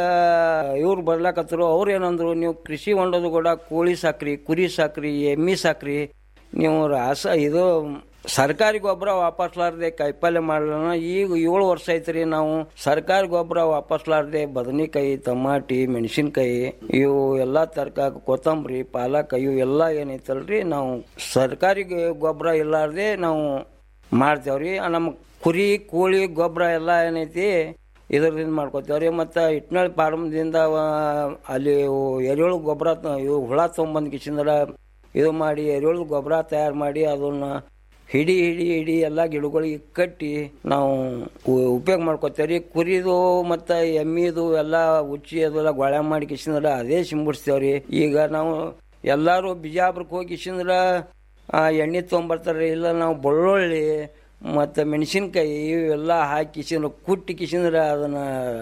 B: ಇವ್ರು ಬರ್ಲಾಕತ್ತರು ಅವ್ರು ಏನಂದ್ರು ನೀವು ಕೃಷಿ ಹೊಂಡದ ಕೂಡ ಕೋಳಿ ಸಾಕ್ರಿ ಕುರಿ ಸಾಕ್ರಿ ಎಮ್ಮಿ ಸಾಕ್ರಿ ನೀವು ರಾಸ ಇದು ಸರ್ಕಾರಿ ಗೊಬ್ಬರ ವಾಪಸ್ಲಾರ್ದೆ ಕೈಪಲ್ಯ ಮಾಡೋಣ ಈಗ ಏಳು ವರ್ಷ ಐತ್ರಿ ನಾವು ಸರ್ಕಾರಿ ಗೊಬ್ಬರ ವಾಪಸ್ಲಾರ್ದೆ ಬದನೆಕಾಯಿ ಟಮಾಟಿ ಮೆಣಸಿನ್ಕಾಯಿ ಇವು ಎಲ್ಲಾ ತರಕಾರಿ ಕೊತ್ತಂಬರಿ ಪಾಲಕ್ ಇವು ಎಲ್ಲ ಏನೈತಲ್ರಿ ನಾವು ಸರ್ಕಾರಿ ಗೊಬ್ಬರ ಇಲ್ಲಾರ್ದೆ ನಾವು ಮಾಡ್ತೇವ್ರಿ ನಮ್ಮ ಕುರಿ ಕೋಳಿ ಗೊಬ್ಬರ ಎಲ್ಲ ಏನೈತಿ ಇದರಿಂದ ಮಾಡ್ಕೋತೇವ್ರಿ ಮತ್ತು ಇಟ್ನಾಳ್ ಫಾರ್ಮ್ದಿಂದ ಅಲ್ಲಿ ಇವು ಎರೆಹುಳು ಗೊಬ್ಬರ ಇವು ಹುಳ ತೊಗೊಂಬಂದು ಕಿಸಿಂದ್ರ ಇದು ಮಾಡಿ ಎರೆಹುಳು ಗೊಬ್ಬರ ತಯಾರು ಮಾಡಿ ಅದನ್ನ ಹಿಡಿ ಹಿಡಿ ಹಿಡಿ ಎಲ್ಲ ಗಿಡಗಳಿಗೆ ಕಟ್ಟಿ ನಾವು ಉ- ಉಪಯೋಗ ಮಾಡ್ಕೋತೇವ್ರಿ ಕುರಿದು ಮತ್ತು ಎಮ್ಮಿದು ಎಲ್ಲ ಉಚ್ಚಿ ಅದೆಲ್ಲ ಗೊಳೆ ಮಾಡಿ ಕಿಸಿಂದ್ರ ಅದೇ ಸಿಂಬಿಡಿಸ್ತೇವ್ರಿ ಈಗ ನಾವು ಎಲ್ಲರೂ ಬಿಜಾಪುರಕ್ಕೆ ಹೋಗಿ ಕಿಸಿಂದ್ರ ಆ, ಎಣ್ಣೆ ತೊಗೊಂಬರ್ತಾರೆ ಇಲ್ಲ ನಾವು ಬೆಳ್ಳುಳ್ಳಿ ಮತ್ತು ಮೆಣಸಿನ್ಕಾಯಿ ಇವೆಲ್ಲ ಹಾಕಿ ಕಿಸಿಂದ್ರ ಕುಟ್ಟಿ ಕಿಸಿಂದ್ರ ಅದನ್ನ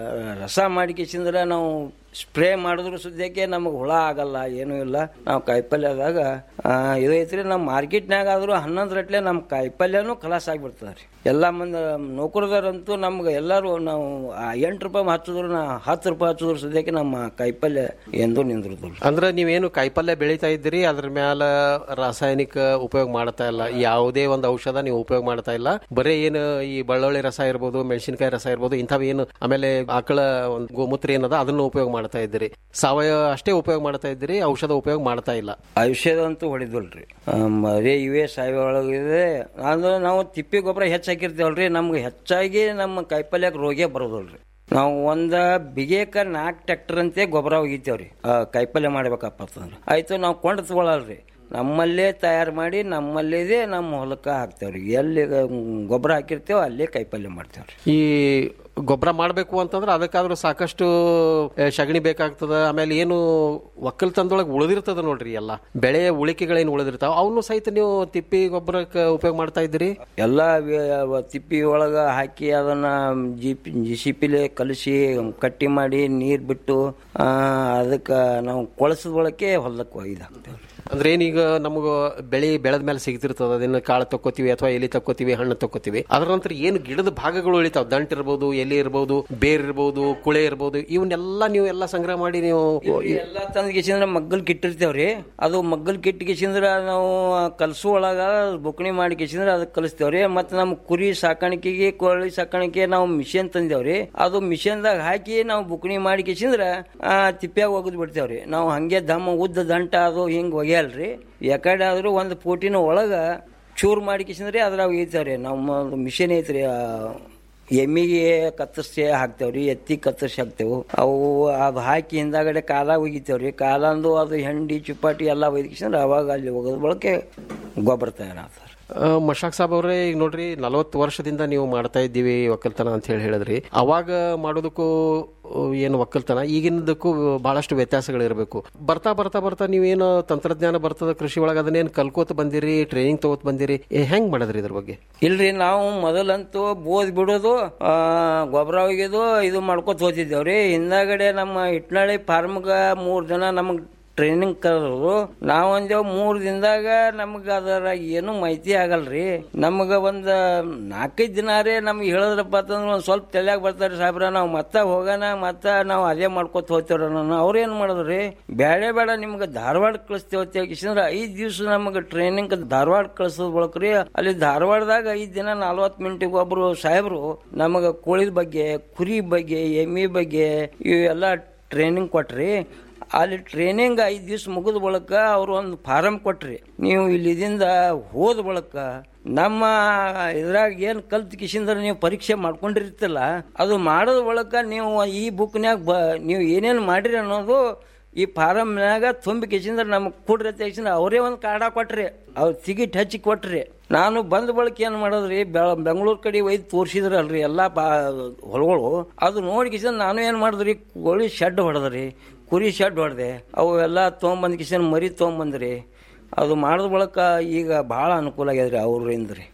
B: ರಸ ಮಾಡಿ ಕಿಸಿಂದ್ರ ನಾವು ಸ್ಪ್ರೇ ಮಾಡಿದ್ರು ಸದ್ಯಕ್ಕೆ ನಮಗೆ ಹುಳ ಆಗಲ್ಲ ಏನೂ ಇಲ್ಲ ನಾವು ಕಾಯಿಪಲ್ಯದಾಗ ಆ, ಇದು ಐತ್ರಿ ನಮ್ಮ ಮಾರ್ಕೆಟ್ನಾಗ ಆದ್ರೂ ಹನ್ನೊಂದು ರಟ್ಲೆ ನಮ್ಮ ಕಾಯಿಪಲ್ಯನೂ ಖಲಾಸ್ ಆಗಿಬಿಡ್ತದೆ ರೀ ಎಲ್ಲ ಮಂದಿ ನೌಕರದಾರಂತೂ ನಮ್ಗೆ ಎಲ್ಲರೂ ನಾವು ಆ ಎಂಟು ರೂಪಾಯಿ ಹಚ್ಚಿದ್ರು ನಾ ಹತ್ತು ರೂಪಾಯಿ ಹಚ್ಚಿದ್ರು ಸದ್ಯಕ್ಕೆ ನಮ್ಮ ಕಾಯಿಪಲ್ಯ ಎಂದೂ ನಿಂದಿರುದಿಲ್ಲ
A: ಅಂದ್ರೆ ನೀವೇನು ಕಾಯಿಪಲ್ಯ ಬೆಳೀತಾ ಇದ್ದೀರಿ ಅದ್ರ ಮ್ಯಾಲ ರಾಸಾಯನಿಕ ಉಪಯೋಗ ಮಾಡ್ತಾ ಇಲ್ಲ ಯಾವುದೇ ಒಂದು ಔಷಧ ನೀವು ಉಪಯೋಗ ಮಾಡ್ತಾ ಇಲ್ಲ ಬರೀ ಏನು ಈ ಬೆಳ್ಳುಳ್ಳಿ ರಸ ಇರ್ಬೋದು ಮೆಣಸಿನಕಾಯಿ ರಸ ಇರ್ಬೋದು ಇಂಥವು ಏನು ಆಮೇಲೆ ಆಕಳ ಒಂದು ಗೋಮೂತ್ರ ಏನದ ಅದನ್ನು ಉಪಯೋಗ ಮಾಡ್ತಾ ಇದ್ದೀರಿ ಸಾವಯವ ಅಷ್ಟೇ ಉಪಯೋಗ ಮಾಡ್ತಾ ಇದ್ದೀರಿ ಔಷಧ ಉಪಯೋಗ ಮಾಡ್ತಾ ಇಲ್ಲ
B: ಔಷಧ ಅಂತೂ ಹೊಡಿದಲ್ರಿ ಬರೀ ಇವೇ ಸಾವಯವ ಒಳಗಿದೆ ಅಂದ್ರೆ ನಾವು ತಿಪ್ಪಿ ಗೊಬ್ಬರ ಹೆಚ್ಚು ಹಾಕಿರ್ತೇವಲ್ರಿ ನಮ್ಗೆ ಹೆಚ್ಚಾಗಿ ನಮ್ಮ ಕಾಯಿಪಲ್ಯಕ್ಕೆ ರೋಗೇ ಬರೋದಲ್ರಿ ನಾವು ಒಂದ ಬಿಗೇಕ ನಾಲ್ಕು ಟ್ರ್ಯಾಕ್ಟರ್ ಅಂತೆ ಗೊಬ್ಬರ ಒಗಿತೇವ್ರಿ ಆ, ಕಾಯಿಪಲ್ಯ ಮಾಡ್ಬೇಕಪ್ಪ ಅಂತಂದ್ರೆ ಆಯ್ತು ನಾವು ಕೊಂಡು ತಗೊಳಲ್ರಿ ನಮ್ಮಲ್ಲೇ ತಯಾರು ಮಾಡಿ ನಮ್ಮಲ್ಲಿದೆ ನಮ್ಮ ಹೊಲಕ್ಕೆ ಹಾಕ್ತೇವ್ರಿ ಎಲ್ಲಿ ಗೊಬ್ಬರ ಹಾಕಿರ್ತೇವೆ ಅಲ್ಲೇ ಕಾಯಿಪಲ್ಯ ಮಾಡ್ತೇವ್ರಿ
A: ಈ ಗೊಬ್ಬರ ಮಾಡಬೇಕು ಅಂತಂದ್ರೆ ಅದಕ್ಕಾದ್ರೂ ಸಾಕಷ್ಟು ಆ, ಸಗಣಿ ಬೇಕಾಗ್ತದ ಆಮೇಲೆ ಏನು ಒಕ್ಕಲ್ತನದೊಳಗೆ ಉಳಿದಿರ್ತದ ನೋಡ್ರಿ ಎಲ್ಲ ಬೆಳೆಯ ಉಳಿಕೆಗಳೇನು ಉಳಿದಿರ್ತಾವ ಅವನು ಸಹಿತ ನೀವು ತಿಪ್ಪಿ ಗೊಬ್ಬರಕ್ಕೆ ಉಪಯೋಗ ಮಾಡ್ತಾ ಇದ್ದೀರಿ
B: ಎಲ್ಲ ವಿ- ತಿಪ್ಪಿ ಒಳಗ ಹಾಕಿ ಅದನ್ನ ಜಿಪಿ ಜಿಸಿಪಿಲೆ ಕಲಸಿ ಕಟ್ಟಿ ಮಾಡಿ ನೀರ್ ಬಿಟ್ಟು ಆ, ಅದಕ್ಕ ನಾವು ಕೊಳಸದ ಒಳಕ್ಕೆ ಹೊಲಕ್ಕೆ ಒಯ್ದು ಹಾಕ್ತೇವೆ
A: ಅಂದ್ರೆ ಏನೀಗ ನಮಗ ಬೆಳೆ ಬೆಳೆದ ಮೇಲೆ ಸಿಗ್ತಿರ್ತದ ಅದನ್ನ ಕಾಳು ತಕ್ಕೋತೀವಿ ಅಥವಾ ಎಲಿ ತಕ್ಕೋತೀವಿ ಹಣ್ಣು ತಕ್ಕೋತೀವಿ ಅದರ ನಂತರ ಏನು ಗಿಡದ ಭಾಗಗಳು ಉಳಿತಾವ ದಂಟ್ ಇರ್ಬೋದು ಎಲೆ ಇರ್ಬೋದು ಬೇರ್ ಇರ್ಬೋದು ಕುಳೆ ಇರ್ಬೋದು ಇವನ್ನೆಲ್ಲ ನೀವು ಎಲ್ಲ ಸಂಗ್ರಹ ಮಾಡಿ ನೀವು
B: ಎಲ್ಲ ತಂದ್ ಕಿಸಿಂದ್ರ ಮಗ್ಗಲ್ ಕಿಟ್ಟಿರ್ತೇವ್ರಿ ಅದು ಮಗ್ಗಲ್ ಕಿಟ್ಟಿ ಕಿಸಿಂದ್ರ ನಾವು ಕಲಸು ಒಳಗ ಬುಕ್ಣಿ ಮಾಡಿ ಕಿಸಿಂದ್ರ ಅದಕ್ಕೆ ಕಲಿಸ್ತೇವ್ರಿ ಮತ್ತ ನಮ್ಮ ಕುರಿ ಸಾಕಾಣಿಕೆಗೆ ಕೋಳಿ ಸಾಕಾಣಿಕೆ ನಾವು ಮಿಷನ್ ತಂದೇವ್ರಿ ಅದು ಮಿಷನ್ದಾಗ ಹಾಕಿ ನಾವು ಬುಕ್ಣಿ ಮಾಡಿ ಕಿಸಿಂದ್ರ ತಿಪ್ಪ್ಯಾಗ ಒಗದ್ ಬಿಡ್ತೇವ್ರಿ ನಾವು ಹಂಗೆ ದಮ್ಮ ಉದ್ದ ದಂಟ ಅದು ಹಿಂಗ್ ಒಗೆಯಲ್ರಿ ಯಾಕಡೆ ಆದ್ರೂ ಒಂದು ಪೋಟಿನ ಒಳಗ ಚೂರ್ ಮಾಡಿ ಕಿಸಿಂದ್ರಿ ಅದ್ರಾಗ ಒಗಿತೇವ್ರಿ ನಮ್ಮ ಮಿಷನ್ ಐತ್ರಿ ಆ, ಎಮ್ಮಿಗೆ ಕತ್ತರಿಸಿ ಹಾಕ್ತೇವ್ರಿ ಎತ್ತಿ ಕತ್ತರಿಸಿ ಹಾಕ್ತೇವು ಅವು ಅದು ಹಾಕಿ ಹಿಂದಾಗಡೆ ಕಾಲ ಒಗಿತೇವ್ರಿ ಕಾಲಂದು ಅದು ಹೆಂಡಿ ಚುಪ್ಪಾಟಿ ಎಲ್ಲ ಒಯ್ದಿಕ್ಸಂದ್ರೆ ಅವಾಗ ಅಲ್ಲಿ ಹೋಗೋದ್ ಬಳಕೆ ಗೊಬ್ಬರ ತಯಾರಾಗ್ತದೆ
A: ಆ, ಮಶಾಕ್ ಸಾಬ್ ಅವರೇ ಈಗ ನೋಡ್ರಿ ನಲವತ್ತು ವರ್ಷದಿಂದ ನೀವು ಮಾಡ್ತಾ ಇದ್ದೀವಿ ಒಕ್ಕಲ್ತನ ಅಂತ ಹೇಳಿ ಹೇಳಿದ್ರಿ ಅವಾಗ ಮಾಡೋದಕ್ಕೂ ಆ, ಏನು ಒಕ್ಕಲ್ತನ ಈಗಿನದಕ್ಕೂ ಬಹಳಷ್ಟು ವ್ಯತ್ಯಾಸಗಳಿರಬೇಕು ಬರ್ತಾ ಬರ್ತಾ ಬರ್ತಾ ನೀವೇನು ತಂತ್ರಜ್ಞಾನ ಬರ್ತದ ಕೃಷಿ ಒಳಗೆ ಅದನ್ನೇನು ಕಲ್ಕೋತ ಬಂದಿರಿ ಟ್ರೈನಿಂಗ್ ತಗೋತ ಬಂದಿರಿ ಏ, ಹೆಂಗ್ ಮಾಡಿದ್ರಿ ಇದ್ರ ಬಗ್ಗೆ
B: ಇಲ್ರಿ ನಾವು ಮೊದಲಂತೂ ಬೋದ್ ಬಿಡೋದು ಆ, ಗೊಬ್ಬರ ಒಗೆದು ಇದು ಮಾಡ್ಕೊತ ಹೋಗ್ತಿದ್ದೇವ್ರಿ ಹಿಂದಾಗಡೆ ನಮ್ಮ ಇಟ್ನಾಳಿ ಫಾರ್ಮ್ಗ ಮೂರ್ ಜನ ನಮಗ್ ಟ್ರೈನಿಂಗ್ ಕರೆದ್ರು ನಾವೊಂದೇವ್ ಮೂರ್ ದಿನದಾಗ ನಮ್ಗ ಅದರ ಏನು ಮಾಹಿತಿ ಆಗಲ್ರಿ ನಮಗ ಒಂದ್ ನಾಲ್ಕೈದು ದಿನಾರೇ ನಮ್ಗೆ ಹೇಳಿದ್ರಪ್ಪ ಅಂತಂದ್ರೆ ಒಂದ್ ಸ್ವಲ್ಪ ತಲೆಯಾಗ ಬರ್ತಾರೆ ಸಾಹೇಬ್ರ ನಾವು ಮತ್ತೆ ಹೋಗೋಣ ಮತ್ತೆ ನಾವು ಅದೇ ಮಾಡ್ಕೊತ ಹೋಗ್ತೇವ್ರ ನಾನು ಅವ್ರೇನ್ ಮಾಡಿದ್ರಿ ಬೇಡ ಬೇಡ ನಿಮ್ಗೆ ಧಾರವಾಡ ಕಳಿಸ್ತೇವೆ ಯಾಕಂದ್ರೆ ಐದ್ ದಿವ್ಸ ನಮಗೆ ಟ್ರೈನಿಂಗ್ ಧಾರವಾಡ ಕಳ್ಸೋದ್ ಬಳಕ್ರಿ ಅಲ್ಲಿ ಧಾರವಾಡದಾಗ ಐದ್ ದಿನ ನಲ್ವತ್ ಮಿನಿಟಿಗೆ ಒಬ್ರು ಸಾಹೇಬ್ರು ನಮಗ ಕೋಳಿದ ಬಗ್ಗೆ ಕುರಿ ಬಗ್ಗೆ ಎಮ್ಮಿ ಬಗ್ಗೆ ಇವೆಲ್ಲ ಟ್ರೈನಿಂಗ್ ಕೊಟ್ರಿ ಅಲ್ಲಿ ಟ್ರೈನಿಂಗ್ ಐದು ದಿವ್ಸ ಮುಗಿದ ಬಳಿಕ ಅವರು ಒಂದು ಫಾರಮ್ ಕೊಟ್ರಿ ನೀವು ಇಲ್ಲಿದಿಂದ ಹೋದ ಬಳಿಕ ನಮ್ಮ ಇದ್ರಾಗ ಏನು ಕಲ್ತ್ ಕಿಶಿಂದ್ರ ನೀವು ಪರೀಕ್ಷೆ ಮಾಡ್ಕೊಂಡಿರ್ತಿಲ್ಲ ಅದು ಮಾಡೋದ ಬಳಿಕ ನೀವು ಈ ಬುಕ್ನ್ಯಾಗ ಬ ನೀವು ಏನೇನು ಮಾಡಿರಿ ಅನ್ನೋದು ಈ ಫಾರಮ್ನಾಗ ತುಂಬಿ ಕಿಶಿಂದ್ರ ನಮಗೆ ಕೊಡ್ರಿ ಅಂತ ಕಿಶಿಂದ್ರ ಅವರೇ ಒಂದು ಕಾಡ ಕೊಟ್ರಿ ಅವ್ರು ತಿಗಿಟ್ ಹಚ್ಚಿ ಕೊಟ್ರಿ ನಾನು ಬಂದ ಬಳಿಕ ಏನು ಮಾಡೋದ್ರಿ ಬೆ- ಬೆಂಗಳೂರು ಕಡೆ ಒಯ್ದು ತೋರಿಸಿದ್ರಲ್ರಿ ಎಲ್ಲ ಬಾ ಹೊಲಗಳು ಅದು ನೋಡಿ ಕಿಶನ್ ನಾನು ಏನು ಮಾಡಿದ್ರಿ ಕೋಳಿ ಶೆಡ್ ಹೊಡೆದ್ರಿ ಕುರಿ ಶೆಡ್ ಹೊಡೆದೆ ಅವು ಎಲ್ಲ ತೊಗೊಂಬಂದು ಕಿಶನ್ ಮರಿ ತೊಗೊಂಬಂದ್ರಿ ಅದು ಮಾಡಿದ ಬಳಿಕ ಈಗ ಭಾಳ ಅನುಕೂಲ ಆಗ್ಯದ್ರಿ ಅವ್ರಿಂದ ರೀ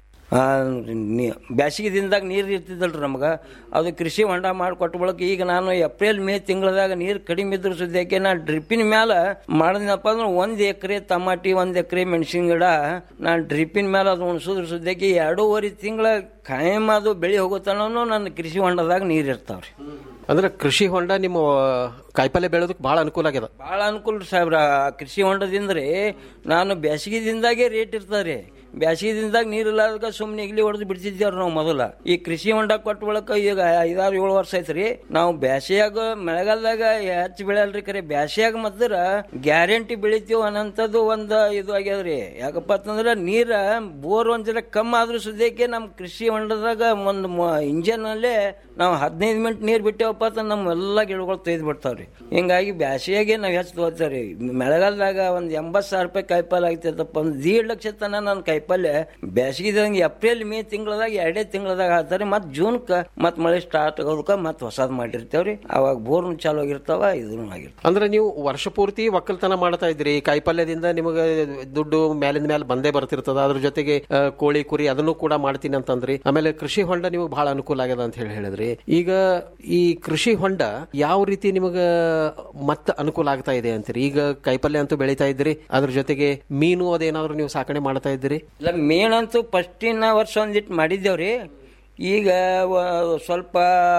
B: ಬ್ಯಾಸಿಗೆ ದಿನದಾಗ ನೀರು ಇರ್ತಿದ್ದಲ್ರಿ ನಮ್ಗೆ ಅದು ಕೃಷಿ ಹೊಂಡ ಮಾಡಿಕೊಟ್ಟ ಬಳಿಕ ಈಗ ನಾನು ಏಪ್ರಿಲ್ ಮೇ ತಿಂಗಳದಾಗ ನೀರು ಕಡಿಮೆ ಇದ್ರ ಸದ್ಯಕ್ಕೆ ನಾ ಡ್ರಿಪ್ಪಿನ ಮ್ಯಾಲ ಮಾಡಿದ್ನಪ್ಪ ಅಂದ್ರೆ ಒಂದು ಎಕರೆ ಟಮಾಟಿ ಒಂದು ಎಕರೆ ಮೆಣಸಿನ ಗಿಡ ನಾನು ಡ್ರಿಪ್ಪಿನ ಮೇಲೆ ಅದು ಉಣಿಸೋದ್ರ ಸದ್ಯಕ್ಕೆ ಎರಡೂವರೆ ತಿಂಗಳ ಕಾಯಂ ಅದು ಬೆಳೆ ಹೋಗುತ್ತಾನೂ ನನ್ನ ಕೃಷಿ ಹೊಂಡದಾಗ ನೀರು ಇರ್ತಾವ್ರಿ
A: ಅಂದ್ರೆ ಕೃಷಿ ಹೊಂಡ ನಿಮ್ಮ ಕಾಯಿಪಲ್ಯ ಬೆಳೆದಕ್ಕೆ ಬಹಳ ಅನುಕೂಲ ಆಗ್ಯದ
B: ಭಾಳ ಅನುಕೂಲ ರೀ ಸಾಹೇಬ್ರ ಆ ಕೃಷಿ ಹೊಂಡದಿಂದ್ರಿ ನಾನು ಬ್ಯಾಸಿಗೆದಿಂದಾಗೆ ರೇಟ್ ಇರ್ತಾರೆ ಬ್ಯಾಸಿಗೆದಿಂದಾಗ ನೀರಿಲ್ಲದಾಗ ಸುಮ್ಮನೆ ಇಗ್ಲಿ ಹೊಡೆದು ಬಿಡ್ತಿದ್ದೇವ್ರಿ ನಾವು ಮೊದಲ ಈ ಕೃಷಿ ಹೊಂಡ ಕೊಟ್ಟ ಬಳಿಕ ಈಗ ಐದಾರು ಏಳು ವರ್ಷ ಐತ್ರಿ ನಾವು ಬ್ಯಾಸಿಯಾಗ ಮಳೆಗಾಲದಾಗ ಹೆಚ್ಚು ಬೆಳೆಯಲ್ರಿ ಕರೆ ಬ್ಯಾಸಿಯಾಗ ಮತ್ತರ ಗ್ಯಾರಂಟಿ ಬೆಳಿತೀವಿ ಅನ್ನಂಥದ್ದು ಒಂದು ಇದು ಆಗ್ಯದ್ರಿ ಯಾಕಪ್ಪ ಅಂತಂದ್ರೆ ನೀರ ಬೋರ್ ಒಂದ್ ಜರ ಕಮ್ಮಿ ಆದ್ರೂ ಸದ್ಯಕ್ಕೆ ನಮ್ಮ ಕೃಷಿ ಹೊಂಡದಾಗ ಒಂದು ಇಂಜನ್ ಅಲ್ಲೇ ನಾವು ಹದಿನೈದು ಮಿನಿಟ್ ನೀರು ಬಿಟ್ಟೇವಪ್ಪ ಅಂತ ನಮ್ಮ ಎಲ್ಲ ಗಿಡಗಳು ತೆಗೆದು ಬಿಡ್ತಾವ್ರಿ ಹಿಂಗಾಗಿ ಬ್ಯಾಸಿಯಾಗೆ ನಾವು ಹೆಚ್ಚು ತಗೋತಾವ್ರಿ ಮಳೆಗಾಲದಾಗ ಒಂದು ಎಂಬತ್ತು ಸಾವಿರ ರೂಪಾಯಿ ಕಾಯಿಪಲ್ಲೆ ಆಗ್ತೈತಪ್ಪ ಒಂದು ದೀಡ್ ಲಕ್ಷ ತನ ನನ್ನ ಕಾಯಿಪಲ್ಲೆ ಬ್ಯಾಸಿಗೆದಂಗೆ ಏಪ್ರಿಲ್ ಮೇ ತಿಂಗಳದಾಗ ಎರಡೇ ತಿಂಗಳದಾಗ ಹಾಕ್ತಾರೆ ಮತ್ತೆ ಜೂನ್ಕ ಮತ್ತೆ ಮಳೆ ಸ್ಟಾರ್ಟ್ ಆಗೋದಕ್ಕೆ ಮತ್ತೆ ಹೊಸದ್ ಮಾಡಿರ್ತೇವ್ರಿ ಅವಾಗ ಬೋರ್ನು ಚಾಲು ಆಗಿರ್ತಾವ ಇದನ್ನು ಆಗಿರ್ತಾವ
A: ಅಂದ್ರೆ ನೀವು ವರ್ಷ ಪೂರ್ತಿ ಒಕ್ಕಲ್ತನ ಮಾಡ್ತಾ ಇದ್ರಿ ಕಾಯಿಪಲ್ಯದಿಂದ ನಿಮಗೆ ದುಡ್ಡು ಮೇಲಿಂದ ಮೇಲೆ ಬಂದೇ ಬರ್ತಿರ್ತದ ಅದ್ರ ಜೊತೆಗೆ ಆ, ಕೋಳಿ ಕುರಿ ಅದನ್ನು ಕೂಡ ಮಾಡ್ತೀನಿ ಅಂತಂದ್ರಿ ಆಮೇಲೆ ಕೃಷಿ ಹೊಂಡ ನಿಮಗೆ ಬಹಳ ಅನುಕೂಲ ಆಗ್ಯದ ಅಂತ ಹೇಳಿ ಹೇಳಿದ್ರಿ ಈಗ ಈ ಕೃಷಿ ಹೊಂಡ ಯಾವ ರೀತಿ ನಿಮಗ ಮತ್ತೆ ಅನುಕೂಲ ಆಗ್ತಾ ಇದೆ ಅಂತೀರಿ ಈಗ ಕಾಯಿಪಲ್ಯ ಅಂತೂ ಬೆಳಿತಾ ಇದ್ರಿ ಅದ್ರ ಜೊತೆಗೆ ಮೀನು ಅದೇನಾದ್ರು ನೀವು ಸಾಕಣೆ ಮಾಡ್ತಾ ಇದ್ದೀರಿ
B: ಇಲ್ಲ ಮೇಣಂತೂ ಫಸ್ಟಿನ ವರ್ಷ ಒಂದಿಟ್ಟು ಮಾಡಿದ್ದೇವ್ರಿ ಈಗ ವ- ಸ್ವಲ್ಪ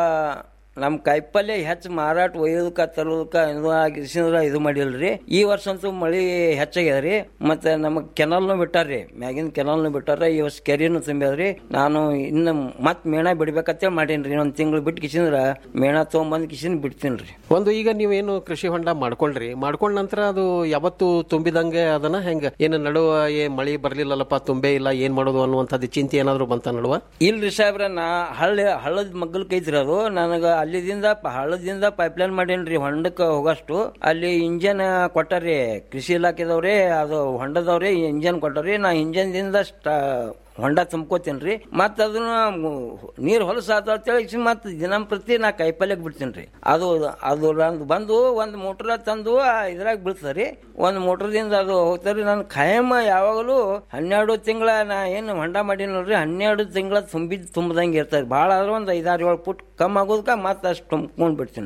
B: ನಮ್ಮ ಕಾಯಿಪಲ್ಯ ಹೆಚ್ಚು ಮಾರಾಟ ಒಯ್ಯೋದಕ್ಕ ತರೋದಕ್ಕ ಇದು ಆಗಿಸಿದ್ರ ಇದು ಮಾಡಿಲ್ರಿ ಈ ವರ್ಷ ಅಂತೂ ಮಳಿ ಹೆಚ್ಚಾಗ್ಯದ್ರಿ ಮತ್ತೆ ನಮಗ್ ಕೆನಲ್ನು ಬಿಟ್ಟಾರ್ರಿ ಮ್ಯಾಗಿನ ಕೆನಲ್ನು ಬಿಟ್ಟಾರ ಈ ವರ್ಷ ಕೆರಿನು ತುಂಬ್ಯಾದ್ರಿ ನಾನು ಇನ್ನು ಮತ್ ಮೇಣ ಬಿಡ್ಬೇಕಂತೇಳಿ ಮಾಡೀನ್ರಿ ಇನ್ನೊಂದ್ ತಿಂಗಳು ಬಿಟ್ಟು ಕಿಸಿಂದ್ರ ಮೇಣ ತೊಗೊಂಬಂದ್ ಕಿಸಿನ್ ಬಿಡ್ತೀನ್ರಿ
A: ಒಂದು ಈಗ ನೀವೇನು ಕೃಷಿ ಹೊಂಡ ಮಾಡ್ಕೊಂಡ್ರಿ ಮಾಡ್ಕೊಂಡ ನಂತರ ಅದು ಯಾವತ್ತು ತುಂಬಿದಂಗೆ ಅದನ್ನ ಹೆಂಗ ಏನು ನಡುವ ಏ ಮಳಿ ಬರ್ಲಿಲ್ಲಲ್ಲಪ್ಪ ತುಂಬೇ ಇಲ್ಲ ಏನ್ ಮಾಡೋದು ಅನ್ನುವಂಥದ್ದು ಚಿಂತೆ ಏನಾದ್ರು ಬಂತ ನಡುವ
B: ಇಲ್ರಿ ಸಾಹೇಬ್ರ ನಾ ಹಳ್ಳಿ ಹಳ್ಳದ ಮಗ್ಗಲ್ ಐತ್ರಿ ಅದು ನನಗ ಅಲ್ಲಿದಿಂದ ಪ- ಹಳ್ಳದಿಂದ ಪೈಪ್ಲೈನ್ ಮಾಡೇನ್ರಿ ಹೊಂಡಕ್ಕೆ ಹೋಗಷ್ಟು ಅಲ್ಲಿ ಇಂಜನ್ ಕೊಟ್ಟಾರಿ ಕೃಷಿ ಇಲಾಖೆದವ್ರೆ ಅದು ಹೊಂಡದವ್ರೆ ಇಂಜನ್ ಕೊಟ್ಟಾರಿ ನಾ ಇಂಜನ್ದಿಂದ ಸ್ಟಾ ಹೊಂಡ ತುಂಬ್ಕೋತೀನ್ರಿ ಮತ್ತ ಅದನ್ನ ನೀರ್ ಹೊಲಸ ಅಂತೇಳಿ ಮತ್ತ ದಿನಂಪ್ರತಿ ನಾ ಕೈಪಲ್ಯಕ್ ಬಿಡ್ತೀನಿ ಅದು ಅದು ನಂದು ಬಂದು ಒಂದ್ ಮೋಟ್ರ ತಂದು ಆ ಇದ್ರಾಗ ಬೀಳ್ತದ್ರಿ ಒಂದ್ ಮೋಟ್ರದಿಂದ ಅದು ಹೋಗ್ತಾರಿ ನಾನು ಖಾಯಂ ಯಾವಾಗಲೂ ಹನ್ನೆರಡು ತಿಂಗಳ ನಾ ಏನು ಹೊಂಡ ಮಾಡಿ ನೋಡ್ರಿ ಹನ್ನೆರಡು ತಿಂಗಳ ತುಂಬಿದ್ ತುಂಬದಂಗೆ ಇರ್ತದೆ ಭಾಳ ಆದ್ರೆ ಒಂದು ಐದಾರು ಏಳು ಫುಟ್ ಕಮ್ಮಿ ಆಗೋದಕ್ಕೆ ಮತ್ತೆ ಅಷ್ಟು ತುಂಬ್ಕೊಂಡ್ ಬಿಡ್ತೀನಿ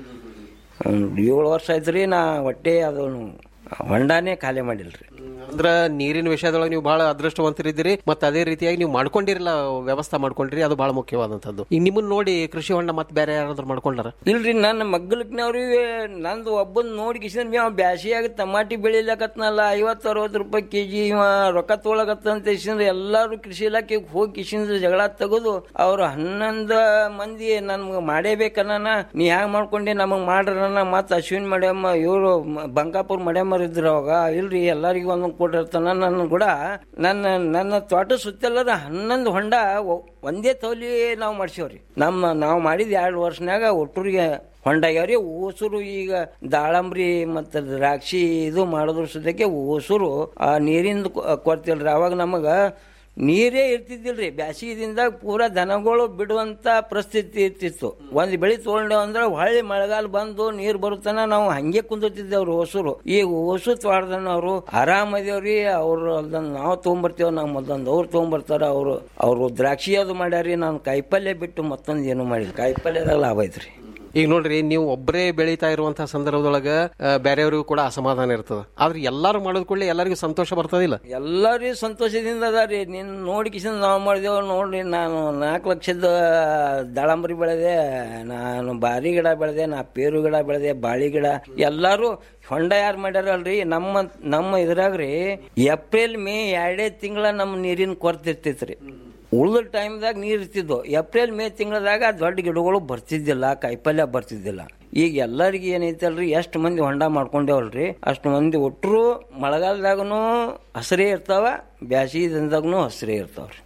B: ರೀ ಏಳು ವರ್ಷ ಆಯ್ತು ರೀ ನಾ ಹೊಟ್ಟೆ ಅದನ್ನು ಹೊಂಡಾನೇ ಖಾಲಿ ಮಾಡಿಲ್ರಿ
A: ಅಂದ್ರ ನೀರಿನ ವಿಷಯದೊಳಗೆ ನೀವು ಬಹಳ ಅದೃಷ್ಟವಂತರಿದ್ದೀರಿ ಮತ್ತೆ ಅದೇ ರೀತಿಯಾಗಿ ನೀವು ಮಾಡ್ಕೊಂಡಿರಲ್ಲ ವ್ಯವಸ್ಥೆ ಮಾಡ್ಕೊಂಡ್ರಿ ಅದು ಬಹಳ ಮುಖ್ಯವಾದಂತದ್ದು ಈಗ ನಿಮ್ಮನ್ನ ನೋಡಿ ಕೃಷಿ ಹೊಂಡ ಮತ್ತೆ ಬೇರೆ ಯಾರಾದ್ರೂ ಮಾಡ್ಕೊಂಡಾರ
B: ಇಲ್ರಿ ನನ್ನ ಮಗ್ಗಲಕ್ನವ್ರಿಗೆ ನಂದು ಒಬ್ಬನ್ ನೋಡಿ ಕಿಶನ್ ಅವ ಬ್ಯಾಸಿಯಾಗ ಟಮಾಟಿ ಬೆಳಿಲಕತ್ನಲ್ಲ ಐವತ್ತು ಅರವತ್ತು ರೂಪಾಯಿ ಕೆಜಿ ಇವ ರೊಕ್ಕ ತೊಗೊಳಕತ್ತಂತ ಕಿಶಂದ್ರ ಎಲ್ಲಾರು ಕೃಷಿ ಇಲಾಖೆಗೆ ಹೋಗಿ ಕಿಶಂದ್ರ ಜಗಳ ತೆಗೆದು ಅವ್ರು ಹನ್ನೊಂದು ಮಂದಿ ನನ್ಗೆ ಮಾಡೇಬೇಕನ್ನ ನೀ ಹ್ಯಾಂಗ ಮಾಡ್ಕೊಂಡೆ ನಮಗ್ ಮಾಡ್ರನ್ನ ಮತ್ತ ಅಶ್ವಿನ್ ಮಡ್ಯಮ್ಮ ಇವರು ಬಂಕಾಪುರ್ ಮಡ್ಯಮ್ಮರ್ ಇದ್ರು ಅವಾಗ ಇಲ್ರಿ ಎಲ್ಲರಿಗೂ ಒಂದೊಂದು ಕೊಟ್ಟಿರ್ತಾನ ನನ್ನ ಕೂಡ ನನ್ನ ನನ್ನ ತೋಟ ಸುತ್ತೆಲ್ಲರ ಹನ್ನೊಂದು ಹೊಂಡ ಒ- ಒಂದೇ ತೌಲಿ ನಾವು ಮಾಡ್ಸೇವ್ರಿ ನಮ್ಮ ನಾವು ಮಾಡಿದ ಎರಡು ವರ್ಷನ್ಯಾಗ ಒಟ್ಟೂರಿಗೆ ಹೊಂಡ ಆಗ್ಯಾವ್ರಿ ಓಸೂರು ಈಗ ದಾಳಂಬ್ರಿ ಮತ್ತು ದ್ರಾಕ್ಷಿ ಇದು ಮಾಡೋದ್ರ ಸದ್ಯಕ್ಕೆ ಓಸೂರು ಆ ನೀರಿಂದ ಕೊಡ್ತಿಲ್ರಿ ಅವಾಗ ನಮಗ ನೀರೇ ಇರ್ತಿದ್ದಿಲ್ರಿ ಬ್ಯಾಸಿಗೆದಿಂದ ಪೂರಾ ದನಗಳು ಬಿಡುವಂತ ಪರಿಸ್ಥಿತಿ ಇರ್ತಿತ್ತು ಒಂದ್ ಬೆಳಿ ತಗೊಂಡೇವ್ ಅಂದ್ರೆ ಹೊಳ್ಳಿ ಮಳೆಗಾಲ ಬಂದು ನೀರ್ ಬರುತ್ತಾನ ನಾವು ಹಂಗೆ ಕುಂದಿರ್ತಿದ್ದೇವ್ರಿ ಹೊಸರು ಈಗ ಹೊಸು ತೋಟದನವ್ರು ಆರಾಮದೇವ್ರಿ ಅವ್ರು ಅಲ್ದಂದ್ ನಾವು ತೊಗೊಂಬರ್ತೇವ್ ನಾವು ಮೊದಲೊಂದು ಅವ್ರು ತೊಗೊಂಬರ್ತಾರ ಅವ್ರು ಅವ್ರು ದ್ರಾಕ್ಷಿ ಅದು ಮಾಡ್ಯಾರಿ ನಾನು ಕಾಯಿಪಲ್ಯ ಬಿಟ್ಟು ಮತ್ತೊಂದು ಏನು ಮಾಡಿಲ್ಲ ಕಾಯಿಪಲ್ಯದಾಗ ಲಾಭ ಐತ್ರಿ
A: ಈಗ ನೋಡ್ರಿ ನೀವು ಒಬ್ಬರೇ ಬೆಳೀತಾ ಇರುವಂತಹ ಸಂದರ್ಭದೊಳಗ ಆ, ಬೇರೆಯವ್ರಿಗೂ ಕೂಡ ಅಸಮಾಧಾನ ಇರ್ತದ ಆದ್ರೆ ಎಲ್ಲಾರು ಮಾಡೋದ್ ಕೂಡಲೇ ಎಲ್ಲರಿಗೂ ಸಂತೋಷ ಬರ್ತದಿಲ್ಲ
B: ಎಲ್ಲರಿಗೂ ಸಂತೋಷದಿಂದ ಅದಾರಿ ನೀನು ನೋಡಿ ಕಿಸಿಂದ ನಾವು ಮಾಡಿದೆವು ನೋಡ್ರಿ ನಾನು ನಾಲ್ಕು ಲಕ್ಷದ ದಾಳಂಬರಿ ಬೆಳೆದೆ ನಾನು ಬಾರಿ ಗಿಡ ಬೆಳೆದೆ ನಾ ಪೇರು ಗಿಡ ಬೆಳೆದೆ ಬಾಳಿ ಗಿಡ ಎಲ್ಲರೂ ಹೊಂಡ ಯಾರು ಮಾಡ್ಯಾರಲ್ರಿ ನಮ್ಮ ನಮ್ಮ ಇದ್ರಾಗ್ರಿ ಏಪ್ರಿಲ್ ಮೇ ಎರಡೇ ತಿಂಗಳ ನಮ್ಮ ನೀರಿನ ಕೊರತೆ ಇರ್ತೈತ್ರಿ ಉಳಿದ ಟೈಮ್ದಾಗ ನೀರು ಇರ್ತಿದ್ವು ಏಪ್ರಿಲ್ ಮೇ ತಿಂಗಳದಾಗ ದೊಡ್ಡ ಗಿಡಗಳು ಬರ್ತಿದ್ದಿಲ್ಲ ಕಾಯಿಪಲ್ಯ ಬರ್ತಿದ್ದಿಲ್ಲ ಈಗ ಎಲ್ಲರಿಗೆ ಏನೈತಲ್ರಿ ಎಷ್ಟು ಮಂದಿ ಹೊಂಡ ಮಾಡ್ಕೊಂಡೇವಲ್ರಿ ಅಷ್ಟು ಮಂದಿ ಒಟ್ಟರು ಮಳೆಗಾಲದಾಗನು ಹಸಿರೇ ಇರ್ತಾವ ಬ್ಯಾಸಿಗೆ ದಿನದಾಗನು ಹಸಿರೇ ಇರ್ತಾವ್ರಿ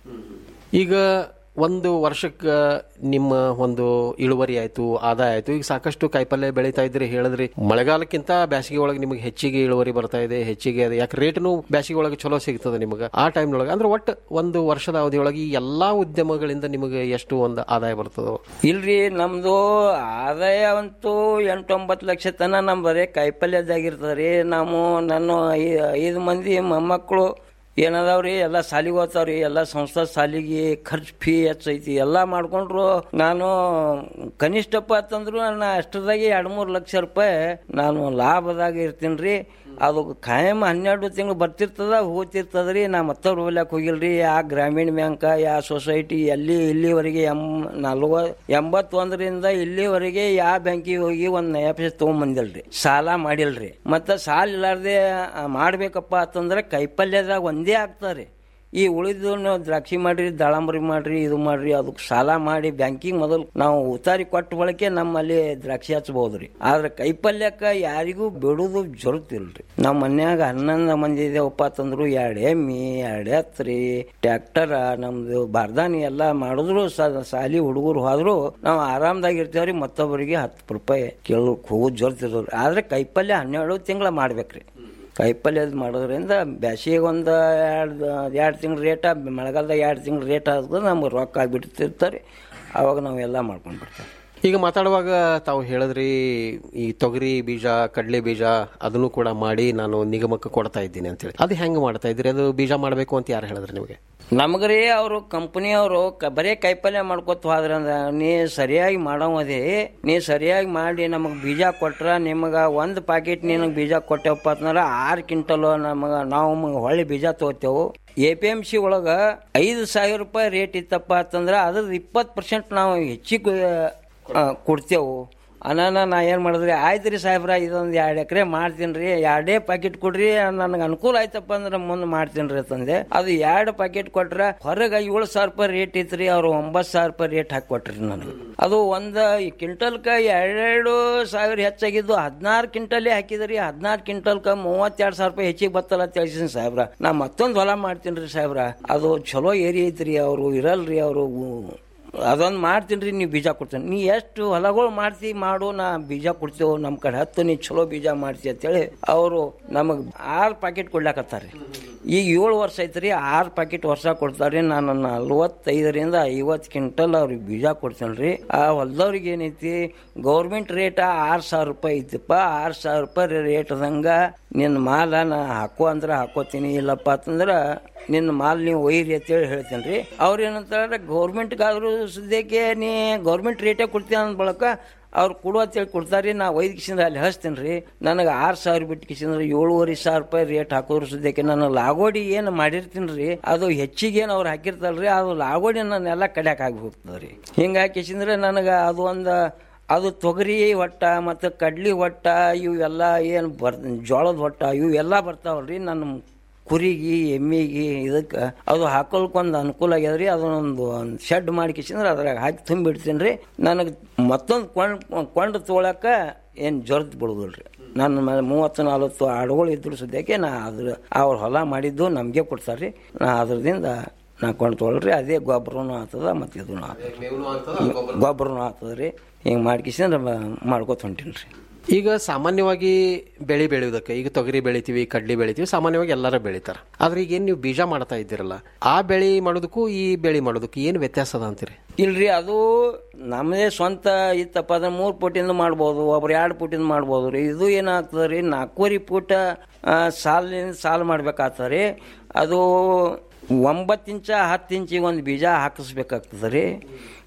A: ಈಗ ಒಂದು ವರ್ಷಕ್ಕೆ ನಿಮ್ಮ ಒಂದು ಇಳುವರಿ ಆಯ್ತು ಆದಾಯ ಆಯ್ತು ಈಗ ಸಾಕಷ್ಟು ಕಾಯಿಪಲ್ಯ ಬೆಳೀತಾ ಇದ್ರಿ ಹೇಳಿದ್ರಿ ಮಳೆಗಾಲಕ್ಕಿಂತ ಬೇಸಿಗೆ ಒಳಗೆ ನಿಮಗೆ ಹೆಚ್ಚಿಗೆ ಇಳುವರಿ ಬರ್ತಾ ಇದೆ ಹೆಚ್ಚಿಗೆ ಅದು ಯಾಕೆ ರೇಟ್ನು ಬೇಸಿಗೆ ಒಳಗೆ ಚಲೋ ಸಿಗ್ತದೆ ನಿಮಗೆ ಆ ಟೈಮ್ನೊಳಗೆ ಅಂದ್ರೆ ಒಟ್ಟು ಒಂದು ವರ್ಷದ ಅವಧಿಯೊಳಗೆ ಈ ಎಲ್ಲಾ ಉದ್ಯಮಗಳಿಂದ ನಿಮಗೆ ಎಷ್ಟು ಒಂದು ಆದಾಯ ಬರ್ತದೋ
B: ಇಲ್ರಿ ನಮ್ದು ಆದಾಯ ಅಂತೂ ಎಂಟೊಂಬತ್ತು ಲಕ್ಷ ತನ ನಮ್ ಬರೀ ಕಾಯಿಪಲ್ಯದಾಗಿರ್ತದ್ರಿ ನಾವು ನಾನು ಐ- ಐದು ಮಂದಿ ಮೊಮ್ಮಕ್ಕಳು ಏನದಾವ್ರಿ ಎಲ್ಲ ಸಾಲಿಗೆ ಓದ್ತಾವ್ರಿ ಎಲ್ಲ ಸಂಸ್ಥಾ ಸಾಲಿಗೆ ಖರ್ಚು ಫೀ ಹೆಚ್ಚೈತಿ ಎಲ್ಲ ಮಾಡ್ಕೊಂಡ್ರು ನಾನು ಕನಿಷ್ಠಪ್ಪ ಅಂತಂದ್ರು ನನ್ನ ಅಷ್ಟದಾಗಿ ಎರಡು ಮೂರು ಲಕ್ಷ ರೂಪಾಯಿ ನಾನು ಲಾಭದಾಗ ಇರ್ತೀನಿ ರೀ ಅದು ಖಾಯಂ ಹನ್ನೆರಡು ತಿಂಗಳು ಬರ್ತಿರ್ತದ ಹೋಗ್ತಿರ್ತದ್ರಿ ನಾ ಮತ್ತವ್ರು ಹೋಗ್ಲಕ್ ಹೋಗಿಲ್ರಿ ಯಾ ಗ್ರಾಮೀಣ ಬ್ಯಾಂಕ ಯಾ ಸೊಸೈಟಿ ಎಲ್ಲಿ ಇಲ್ಲಿವರೆಗೆ ಎಂ ನಲ್ವ ಎಂಬತ್ತೊಂದರಿಂದ ಇಲ್ಲಿವರೆಗೆ ಯಾ ಬ್ಯಾಂಕಿಗೆ ಹೋಗಿ ಒಂದ್ ನಯ ಪೈಸೆ ತೊಗೊಂಬಂದಿಲ್ರಿ ಸಾಲ ಮಾಡಿಲ್ರಿ ಮತ್ತ ಸಾಲ ಇಲ್ಲಾರ್ದೆ ಆ, ಮಾಡ್ಬೇಕಪ್ಪ ಅಂತಂದ್ರೆ ಕೈಪಲ್ಯದಾಗ ಒಂದೇ ಆಗ್ತಾರೆ ಈ ಉಳಿದು ನೀವು ದ್ರಾಕ್ಷಿ ಮಾಡ್ರಿ ದಾಳಂಬರಿ ಮಾಡ್ರಿ ಇದು ಮಾಡ್ರಿ ಅದಕ್ಕೆ ಸಾಲ ಮಾಡಿ ಬ್ಯಾಂಕಿಂಗ್ ಮೊದಲು ನಾವು ಉತ್ತಾರಿ ಕೊಟ್ಟ ಬಳಕೆ ನಮ್ಮಲ್ಲಿ ದ್ರಾಕ್ಷಿ ಹಚ್ಬಹುದ್ರಿ ಆದ್ರೆ ಕೈಪಲ್ಯಕ್ಕ ಯಾರಿಗೂ ಬಿಡುದು ಜರುತ್ತಿಲ್ರಿ ನಮ್ಮ ಮನ್ಯಾಗ ಹನ್ನೊಂದು ಮಂದಿ ಇದೇವಪ್ಪ ಅಂತಂದ್ರು ಎರಡು ಎಮ್ಮಿ ಎರಡು ಎತ್ರಿ ಟ್ರ್ಯಾಕ್ಟರ ನಮ್ದು ಬಾರ್ದಾನಿ ಎಲ್ಲ ಮಾಡಿದ್ರು ಸ- ಸಾಲಿ ಹುಡುಗರು ಹೋದ್ರು ನಾವು ಆರಾಮದಾಗಿ ಇರ್ತೇವ್ರಿ ಮತ್ತೊಬ್ಬರಿಗೆ ಹತ್ತು ರೂಪಾಯಿ ಕೇಳೋಕ್ ಹೋಗೋದು ಜೊರ್ತಿದ್ರಿ ಆದ್ರೆ ಕೈಪಲ್ಯ ಹನ್ನೆರಡು ತಿಂಗಳ ಮಾಡ್ಬೇಕ್ರಿ ಕಾಯಿಪಲ್ಯದ ಮಾಡೋದ್ರಿಂದ ಬ್ಯಾಸಿಗೆ ಒಂದು ಎರಡು ಎರಡು ತಿಂಗಳು ರೇಟ ಮಳೆಗಾಲದಾಗ ಎರಡು ತಿಂಗಳು ರೇಟ್ ಆದ್ರೆ ನಮ್ಗೆ ರೊಕ್ಕ ಆಗಿಬಿಡ್ತಿರ್ತಾರೆ ಅವಾಗ ನಾವು ಎಲ್ಲ ಮಾಡ್ಕೊಂಡು ಬಿಡ್ತೇವೆ
A: ಈಗ ಮಾತಾಡುವಾಗ ತಾವು ಹೇಳಿದ್ರಿ ಈ ತೊಗರಿ ಬೀಜ ಕಡಲೆ ಬೀಜ ಅದನ್ನು ಕೂಡ ಮಾಡಿ ನಾನು ನಿಗಮಕ್ಕೆ ಕೊಡ್ತಾ ಇದ್ದೀನಿ ಅಂತೇಳಿ ಅದು ಹೆಂಗ್ ಮಾಡ್ತಾ ಇದ್ರಿ ಅದು ಬೀಜ ಮಾಡಬೇಕು ಅಂತ ಯಾರು ಹೇಳಿದ್ರಿ ನಿಮಗೆ
B: ನಮಗ್ರಿ ಅವರು ಕಂಪನಿಯವರು ಬರೇ ಕೈಪಲ್ಯ ಮಾಡ್ಕೊತ ಹೋದ್ರ ನೀ ಸರಿಯಾಗಿ ಮಾಡವದೇ ನೀ ಸರಿಯಾಗಿ ಮಾಡಿ ನಮಗ್ ಬೀಜ ಕೊಟ್ರ ನಿಮಗ ಒಂದ್ ಪಾಕೆಟ್ ನಿನಗ್ ಬೀಜ ಕೊಟ್ಟೆವಪ್ಪ ಅಂತಂದ್ರ ಆರ್ ಕ್ವಿಂಟಲ್ ನಮಗ ನಾವು ಮ- ಹೊಳ್ಳಿ ಬೀಜ ತಗೋತೇವು ಎ ಪಿ ಎಂ ಸಿ ಒಳಗ ಐದು ಸಾವಿರ ರೂಪಾಯಿ ರೇಟ್ ಇತ್ತಪ್ಪ ಅಂತಂದ್ರ ಅದ್ರದ್ದು ಇಪ್ಪತ್ತು ಪರ್ಸೆಂಟ್ ನಾವು ಹೆಚ್ಚಿಗೆ ಕೊಡ್ತೇವು ಅನಾನ ನಾ ಏನು ಮಾಡಿದ್ರಿ ಆಯ್ತು ರೀ ಸಾಹೇಬ್ರ ಇದೊಂದು ಎರಡು ಎಕರೆ ಮಾಡ್ತೀನಿ ರೀ ಎರಡೇ ಪ್ಯಾಕೆಟ್ ಕೊಡ್ರಿ ನನಗೆ ಅನುಕೂಲ ಆಯ್ತಪ್ಪ ಅಂದ್ರೆ ಮುಂದೆ ಮಾಡ್ತೀನಿ ರೀ ತಂದೆ ಅದು ಎರಡು ಪ್ಯಾಕೆಟ್ ಕೊಟ್ರ ಹೊರಗೆ ಏಳು ಸಾವಿರ ರೂಪಾಯಿ ರೇಟ್ ಇತ್ತು ರೀ ಅವ್ರು ಒಂಬತ್ತು ಸಾವಿರ ರೂಪಾಯಿ ರೇಟ್ ಹಾಕಿ ಕೊಟ್ರಿ ನನಗೆ ಅದು ಒಂದು ಕ್ವಿಂಟಲ್ಕ ಎರಡೆರಡು ಸಾವಿರ ಹೆಚ್ಚಾಗಿದ್ದು ಹದಿನಾರು ಕ್ವಿಂಟಲೇ ಹಾಕಿದ್ರಿ ಹದಿನಾರು ಕ್ವಿಂಟಲ್ಕ ಮೂವತ್ತೆರಡು ಸಾವಿರ ರೂಪಾಯಿ ಹೆಚ್ಚಿಗೆ ಬತ್ತಲ್ಲ ಅಂತ ಹೇಳ್ತೀನಿ ಸಾಹೇಬ್ರ ನಾ ಮತ್ತೊಂದು ಹೊಲ ಮಾಡ್ತೀನಿ ರೀ ಸಾಹೇಬ್ರ ಅದು ಚಲೋ ಏರಿ ಐತ್ರಿ ಅವರು ಇರಲ್ರಿ ಅವರು ಅದೊಂದು ಮಾಡ್ತೀನಿ ರೀ ನೀವು ಬೀಜ ಕೊಡ್ತೀನಿ ನೀ ಎಷ್ಟು ಹೊಲಗಳು ಮಾಡ್ತಿ ಮಾಡು ನಾ ಬೀಜ ಕೊಡ್ತೇವೆ ನಮ್ಮ ಕಡೆ ಹತ್ತು ನೀ ಚಲೋ ಬೀಜ ಮಾಡ್ತಿ ಅಂತೇಳಿ ಅವರು ನಮಗೆ ಆರು ಪ್ಯಾಕೆಟ್ ಕೊಡ್ಲಾಕತ್ತಾರೆ ಈಗ ಏಳು ವರ್ಷ ಐತ್ರಿ ಆರು ಪ್ಯಾಕೆಟ್ ವರ್ಷ ಕೊಡ್ತಾರೆ ನಾನು ನಲ್ವತ್ತೈದರಿಂದ ಐವತ್ತು ಕ್ವಿಂಟಲ್ ಅವ್ರಿಗೆ ಬೀಜ ಕೊಡ್ತೇನೆ ರೀ ಆ ಹೊಲದವ್ರಿಗೆ ಏನೈತಿ ಗೌರ್ಮೆಂಟ್ ರೇಟ ಆರು ಸಾವಿರ ರೂಪಾಯಿ ಐತಿಪ್ಪ ಆರು ಸಾವಿರ ರೂಪಾಯಿ ರೇಟ್ದಂಗ ನಿನ್ನ ಮಾಲ ನಾ ಹಾಕೋ ಅಂದ್ರೆ ಹಾಕೋತೀನಿ ಇಲ್ಲಪ್ಪ ಅಂತಂದ್ರೆ ನಿನ್ನ ಮಾಲ್ ನೀವು ಒಯ್ಯಿರಿ ಅಂತೇಳಿ ಹೇಳ್ತೇನೆ ರೀ ಅವ್ರು ಏನಂತಾರೆ ಗೌರ್ಮೆಂಟ್ಗಾದ್ರೂ ಸದ್ಯಕ್ಕೆ ನೀ ಗೌರ್ಮೆಂಟ್ ರೇಟೇ ಕೊಡ್ತೀಯ ಅಂದ ಬಳಕ ಅವ್ರು ಕೊಡು ಅಂತೇಳಿ ಕೊಡ್ತಾರೆ ನಾ ಒಯ್ದು ಕಿಸಿಂದ ಅಲ್ಲಿ ಹಚ್ತೀನಿ ರೀ ನನಗೆ ಆರು ಸಾವಿರ ಬಿಟ್ಟು ಕಿಸಿಂದ್ರೆ ಏಳುವರೆ ಸಾವಿರ ರೂಪಾಯಿ ರೇಟ್ ಹಾಕೋದ್ರ ಸದ್ಯಕ್ಕೆ ನಾನು ಲಾಗೋಡಿ ಏನು ಮಾಡಿರ್ತೀನಿ ರೀ ಅದು ಹೆಚ್ಚಿಗೆ ಏನು ಅವ್ರು ಹಾಕಿರ್ತಾರಲ್ರಿ ಅದು ಲಾಗೋಡಿ ನಾನೆಲ್ಲ ಕಡ್ಯಾಕ್ ಆಗಿ ಹೋಗ್ತದೆ ರೀ ಹಿಂಗಾಗಿ ಕಿಸಿಂದ್ರೆ ನನಗೆ ಅದು ಒಂದು ಅದು ತೊಗರಿ ಹೊಟ್ಟ ಮತ್ತು ಕಡ್ಲಿ ಹೊಟ್ಟ ಇವೆಲ್ಲ ಏನು ಬರ್ ಜೋಳದ ಹೊಟ್ಟ ಇವೆಲ್ಲ ಬರ್ತಾವಲ್ರಿ ನನ್ನ ಕುರಿಗೆ ಎಮ್ಮಿಗೆ ಇದಕ್ಕೆ ಅದು ಹಾಕೊಳ್ಕೊಂದು ಅನುಕೂಲ ಆಗ್ಯದ್ರಿ ಅದನ್ನೊಂದು ಒಂದು ಶೆಡ್ ಮಾಡಿ ಕಿಸಿಂದ್ರೆ ಅದ್ರಾಗ ಹಾಕಿ ತುಂಬಿಡ್ತೀನಿ ರೀ ನನಗೆ ಮತ್ತೊಂದು ಕೊಂಡು ಕೊಂಡು ತೊಗೊಳಕ ಏನು ಜೊರ್ದು ಬಿಡುದಿಲ್ರಿ ನನ್ನ ಮೇಲೆ ಮೂವತ್ತು ನಲ್ವತ್ತು ಆಡುಗಳು ಇದ್ರು ಸದ್ಯಕ್ಕೆ ನಾ ಅದ್ರ ಅವ್ರ ಹೊಲ ಮಾಡಿದ್ದು ನಮಗೆ ಕೊಡ್ತಾರೆ ರೀ ನಾ ಅದ್ರದಿಂದ ನಾ ಕೊಂಡು ತೊಗೊಳ್ರಿ ಅದೇ ಗೊಬ್ಬರನು ಆಗ್ತದ ಮತ್ತು ಇದೂ ಆಗ್ತದ ಗೊಬ್ಬರನು ಆಗ್ತದ ರೀ ಹಿಂಗೆ ಮಾಡ್ಕಿಸಿಂದ್ರೆ ಮಾಡ್ಕೊತ ಹೊಂಟೀನಿ ರೀ
A: ಈಗ ಸಾಮಾನ್ಯವಾಗಿ ಬೆಳೆ ಬೆಳೆಯೋದಕ್ಕೆ ಈಗ ತೊಗರಿ ಬೆಳಿತೀವಿ ಕಡ್ಲಿ ಬೆಳಿತೀವಿ ಸಾಮಾನ್ಯವಾಗಿ ಎಲ್ಲರೂ ಬೆಳಿತಾರೆ ಆದ್ರೆ ಈಗ ಏನ್ ನೀವು ಬೀಜ ಮಾಡ್ತಾ ಇದ್ದೀರಲ್ಲ ಆ ಬೆಳೆ ಮಾಡೋದಕ್ಕೂ ಈ ಬೆಳೆ ಮಾಡೋದಕ್ಕೂ ಏನು ವ್ಯತ್ಯಾಸ ಅದ ಅಂತೀರಿ
B: ಇಲ್ರಿ ಅದು ನಮ್ಮದೇ ಸ್ವಂತ ಇತ್ತಪ್ಪ ಅಂದ್ರೆ ಮೂರು ಫುಟಿಂದ ಮಾಡ್ಬೋದು ಒಬ್ರು ಎರಡು ಫುಟಿಂದ ಮಾಡ್ಬೋದು ರೀ ಇದು ಏನಾಗ್ತದೆ ರೀ ನಾಲ್ಕೂವರೆ ಫುಟ ಆ, ಸಾಲಿನಿಂದ ಸಾಲು ಮಾಡ್ಬೇಕಾಗ್ತದೆ ರೀ ಅದು ಒಂಬತ್ತು ಇಂಚ ಹತ್ತು ಇಂಚಿಗೆ ಒಂದು ಬೀಜ ಹಾಕಿಸ್ಬೇಕಾಗ್ತದೆ ರೀ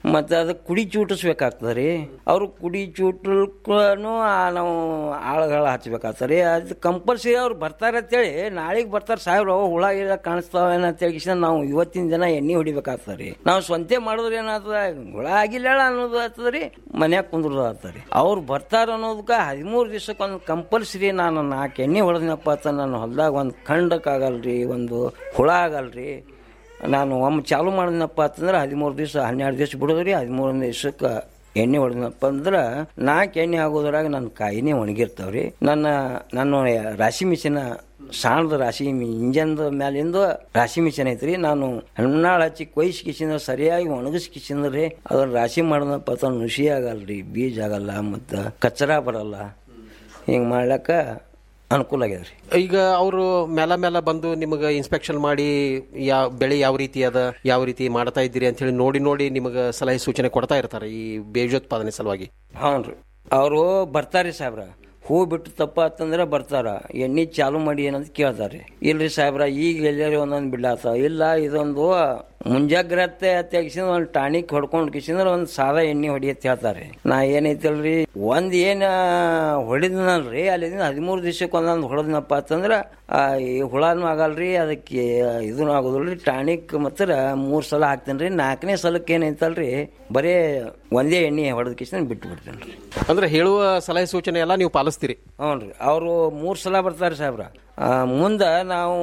B: ಮತ್ತು ಅದಕ್ಕೆ ಕುಡಿ ಚೂಟಿಸ್ಬೇಕಾಗ್ತದೆ ರೀ ಅವರು ಕುಡಿ ಚೂಟಕ್ಕೂ ನಾವು ಆಳುಗಳ ಹಚ್ಬೇಕಾಗ್ತದೆ ರೀ ಅದು ಕಂಪಲ್ಸರಿ ಅವ್ರು ಬರ್ತಾರೆ ಅಂತೇಳಿ ನಾಳೆಗೆ ಬರ್ತಾರೆ ಸಾಹೇಬ್ರು ಅವ ಹುಳ ಗಿಳ ಕಾಣಿಸ್ತಾವೇನ ಅಂತೇಳಿ ಕಿಶನ್ ನಾವು ಇವತ್ತಿನ ದಿನ ಎಣ್ಣೆ ಹೊಡಿಬೇಕಾಗ್ತದೆ ರೀ ನಾವು ಸ್ವಂತ ಮಾಡಿದ್ರೆ ಏನಾಗ್ತದ ಹುಳ ಆಗಿಲ್ಲ ಅನ್ನೋದು ಆಗ್ತದೆ ರೀ ಮನ್ಯಾಗ ಕುಂದ್ರದು ಆಗ್ತದೆ ರೀ ಅವ್ರು ಬರ್ತಾರ ಅನ್ನೋದಕ್ಕೆ ಹದಿಮೂರು ದಿವ್ಸಕ್ಕೊಂದು ಕಂಪಲ್ಸರಿ ನಾನು ನಾಲ್ಕು ಎಣ್ಣೆ ಹೊಡೆದ್ನಪ್ಪ ಅಂತ ನಾನು ಹೊಲ್ದಾಗ ಒಂದು ಖಂಡಕ್ಕಾಗಲ್ರಿ ಒಂದು ಹುಳ ಆಗಲ್ರಿ ನಾನು ಒಮ್ಮೆ ಚಾಲು ಮಾಡಿದ್ನಪ್ಪ ಅಂತಂದ್ರೆ ಹದಿಮೂರು ದಿವಸ ಹನ್ನೆರಡು ದಿವಸ ಬಿಡೋದ್ರಿ ಹದಿಮೂರನೇ ದಿವ್ಸಕ್ಕೆ ಎಣ್ಣೆ ಹೊಡೆದ್ನಪ್ಪ ಅಂದ್ರೆ ನಾಲ್ಕು ಎಣ್ಣೆ ಆಗೋದ್ರಾಗ ನನ್ನ ಕಾಯಿನೇ ಒಣಗಿರ್ತಾವ್ರಿ ನನ್ನ ನನ್ನ ರಾಶಿ ಮಿಷಿನ ಸಾಣದ ರಾಶಿ ಇಂಜನ್ದ ಮ್ಯಾಲಿಂದ ರಾಶಿ ಮಿಷನ್ ಐತ್ರಿ ನಾನು ಹಣ್ಣಾಳು ಹಚ್ಚಿ ಕೊಯ್ಸಿ ಕಿಸಿಂದ್ರೆ ಸರಿಯಾಗಿ ಒಣಗಿಸಿ ಕಿಸಿಂದ್ರೆ ಅದ್ರ ರಾಶಿ ಮಾಡಿದ್ನಪ್ಪ ಅಂತ ನುಸಿ ಆಗಲ್ರಿ ಬೀಜ ಆಗಲ್ಲ ಮತ್ತು ಕಚ್ಚರ ಬರಲ್ಲ ಹಿಂಗೆ ಮಾಡ್ಲಕ್ಕ ಅನುಕೂಲ ಆಗ್ಯದ ರೀ
A: ಈಗ ಅವರು ಮೇಲ ಮೇಲ ಬಂದು ನಿಮಗೆ ಇನ್ಸ್ಪೆಕ್ಷನ್ ಮಾಡಿ ಯಾವ ಬೆಳೆ ಯಾವ ರೀತಿ ಅದ ಯಾವ ರೀತಿ ಮಾಡ್ತಾ ಇದ್ದೀರಿ ಅಂತ ಹೇಳಿ ನೋಡಿ ನೋಡಿ ನಿಮಗೆ ಸಲಹೆ ಸೂಚನೆ ಕೊಡ್ತಾ ಇರ್ತಾರೆ ಈ ಬೀಜೋತ್ಪಾದನೆ ಸಲುವಾಗಿ
B: ಹ್ಞೂ ರೀ ಅವರು ಬರ್ತಾರೆ ಸಾಹೇಬ್ರ ಹೂ ಬಿಟ್ಟು ತಪ್ಪ ಅಂತಂದ್ರೆ ಬರ್ತಾರ ಎಣ್ಣೆ ಚಾಲು ಮಾಡಿ ಏನಂತ ಕೇಳ್ತಾರೆ ಇಲ್ರಿ ಸಾಹೇಬ್ರ ಈಗ ಎಲ್ಲಾರಿ ಒಂದೊಂದು ಬಿಡ್ಲಾತ ಇಲ್ಲ ಇದೊಂದು ಮುಂಜಾಗ್ರತೆ ತೆಗಿಸಿದ ಒಂದು ಟಾನಿಕ್ ಹೊಡ್ಕೊಂಡು ಕಿಸಿಂದ್ರೆ ಒಂದು ಸಾದಾ ಎಣ್ಣೆ ಹೊಡಿ ಅಂತ ಹೇಳ್ತಾರೆ ನಾ ಏನೈತಲ್ರಿ ಒಂದ್ ಏನ ಹೊಡಿದ್ನಲ್ರಿ ಅಲ್ಲಿಂದ ಹದಿಮೂರು ದಿವಸಕ್ಕೆ ಒಂದೊಂದು ಹೊಡೆದ್ನಪ್ಪ ಅಂತಂದ್ರ ಆ, ಈ ಹುಳಾನು ಆಗಲ್ರಿ ಅದಕ್ಕೆ ಇದೂ ಆಗೋದಿಲ್ರಿ ಟಾನಿಕ್ ಮಾತ್ರ ಮೂರ್ ಸಲ ಹಾಕ್ತೇನ್ರಿ ನಾಲ್ಕನೇ ಸಲಕ್ಕೆ ಏನೈತಲ್ರಿ ಬರೇ ಒಂದೇ ಎಣ್ಣೆ ಹೊಡೆದ ಕಿಸಿನ ಬಿಟ್ಟು ಬಿಡ್ತೇನ್ರಿ
A: ಅಂದ್ರೆ ಹೇಳುವ ಸಲಹೆ ಸೂಚನೆ ಎಲ್ಲ ನೀವು ಪಾಲಿಸ್ತೀರಿ
B: ಹ್ಞೂ ರೀ ಅವರು ಮೂರು ಸಲ ಬರ್ತಾರೆ ಸಾಹೇಬ್ರ ಮುಂದೆ ನಾವು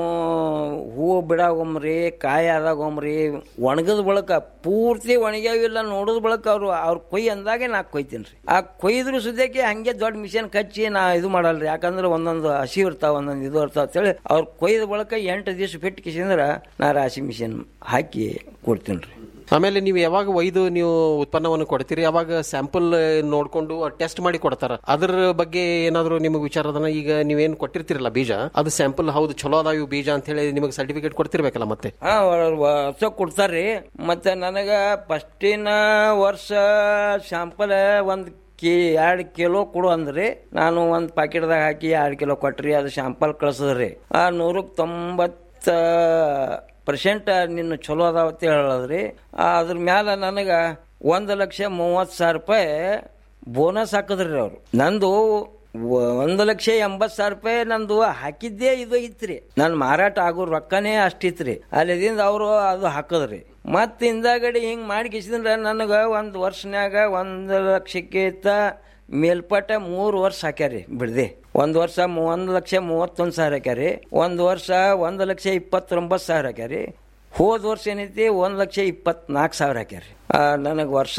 B: ಹೂವು ಬಿಡಾಗೊಮ್ರಿ ಕಾಯಿ ಆದಾಗೊಮ್ರಿ ಒಣಗದ ಬಳಕ ಪೂರ್ತಿ ಒಣಗ್ಯಾವಿಲ್ಲ ನೋಡೋದ್ ಬಳಕ ಅವರು ಅವ್ರ ಕೊಯ್ ಅಂದಾಗೆ ನಾ ಕೊಯ್ತೀನಿ ರೀ ಆ ಕೊಯ್ದ್ರು ಸುದ್ಯಕ್ಕೆ ಹಂಗೆ ದೊಡ್ಡ ಮಿಷನ್ ಕಚ್ಚಿ ನಾ ಇದು ಮಾಡಲ್ರಿ ಯಾಕಂದ್ರೆ ಒಂದೊಂದು ಹಸಿ ಇರ್ತಾವ ಒಂದೊಂದು ಇದು ಇರ್ತಾವ ಅಂತೇಳಿ ಅವ್ರ ಕೊಯ್ದ ಬಳಕ ಎಂಟು ದಿವಸ ಬಿಟ್ಟು ಕಿಸಿಂದ್ರೆ ನಾ ರಾಶಿ ಮಿಷನ್ ಹಾಕಿ ಕೊಡ್ತೀನಿ ರೀ
A: ಆಮೇಲೆ ನೀವು ಯಾವಾಗ ಒಯ್ದು ನೀವು ಉತ್ಪನ್ನವನ್ನು ಕೊಡ್ತೀರಿ ಅವಾಗ ಸ್ಯಾಂಪಲ್ ನೋಡ್ಕೊಂಡು ಟೆಸ್ಟ್ ಮಾಡಿ ಕೊಡ್ತಾರ ಅದ್ರ ಬಗ್ಗೆ ಏನಾದ್ರು ನಿಮಗೆ ವಿಚಾರ ಅದನ್ನ ಈಗ ನೀವೇನು ಕೊಟ್ಟಿರ್ತೀರಲ್ಲ ಬೀಜ ಅದು ಸ್ಯಾಂಪಲ್ ಹೌದು ಚಲೋ ಅದಾವ ಇವು ಬೀಜ ಅಂತ ಹೇಳಿ ನಿಮಗೆ ಸರ್ಟಿಫಿಕೇಟ್ ಕೊಡ್ತಿರ್ಬೇಕಲ್ಲ ಮತ್ತೆ
B: ಹಾ ವರ್ಷ ಕೊಡ್ತಾರ್ರಿ ಮತ್ತೆ ನನಗ ಫಸ್ಟಿನ ವರ್ಷ ಶಾಂಪಲ್ ಒಂದ್ ಕಿ ಎರಡು ಕಿಲೋ ಕೊಡು ಅಂದ್ರಿ ನಾನು ಒಂದು ಪಾಕೆಟ್ದಾಗ ಹಾಕಿ ಎರಡು ಕಿಲೋ ಕೊಟ್ರಿ ಅದು ಶಾಂಪಲ್ ಕಳ್ಸದ್ರಿ ಆ ನೂರಕ್ಕೆ ತೊಂಬತ್ತ ಪರ್ಸೆಂಟ್ ನಿನ್ನ ಚಲೋ ಅದಾವ ಅಂತ ಹೇಳದ್ರಿ ಆ, ಅದ್ರ ಮ್ಯಾಲ ನನಗ ಒಂದು ಲಕ್ಷ ಮೂವತ್ತು ಸಾವಿರ ರೂಪಾಯಿ ಬೋನಸ್ ಹಾಕಿದ್ರಿ ಅವ್ರು ನಂದು ವ- ಒಂದು ಲಕ್ಷ ಎಂಬತ್ತು ಸಾವಿರ ರೂಪಾಯಿ ನಂದು ಹಾಕಿದ್ದೇ ಇದು ಐತ್ರಿ ನನ್ನ ಮಾರಾಟ ಆಗೋ ರೊಕ್ಕನೇ ಅಷ್ಟಿತ್ರಿ ಅಲ್ಲಿದಿಂದ ಅವರು ಅದು ಹಾಕಿದ್ರಿ ಮತ್ತೆ ಹಿಂದಾಗಡಿ ಹಿಂಗೆ ಮಾಡಿ ಕಿಸಿದ್ರೆ ನನಗೆ ಒಂದು ವರ್ಷನ್ಯಾಗ ಒಂದು ಲಕ್ಷಕ್ಕಿಂತ ಮೇಲ್ಪಟ್ಟ ಮೂರು ವರ್ಷ ಹಾಕ್ಯಾರಿ ಬಿಡ್ದೆ ಒಂದು ವರ್ಷ ಮೂ- ಒಂದು ಲಕ್ಷ ಮೂವತ್ತೊಂದು ಸಾವಿರ ಹಾಕ್ಯಾರಿ ಒಂದು ವರ್ಷ ಒಂದು ಲಕ್ಷ ಇಪ್ಪತ್ತೊಂಬತ್ತು ಸಾವಿರ ಹಾಕ್ಯಾರಿ ಹೋದ ವರ್ಷ ಏನೈತಿ ಒಂದು ಲಕ್ಷ ಇಪ್ಪತ್ನಾಲ್ಕು ಸಾವಿರ ಹಾಕ್ಯಾರಿ ನನಗೆ ವರ್ಷ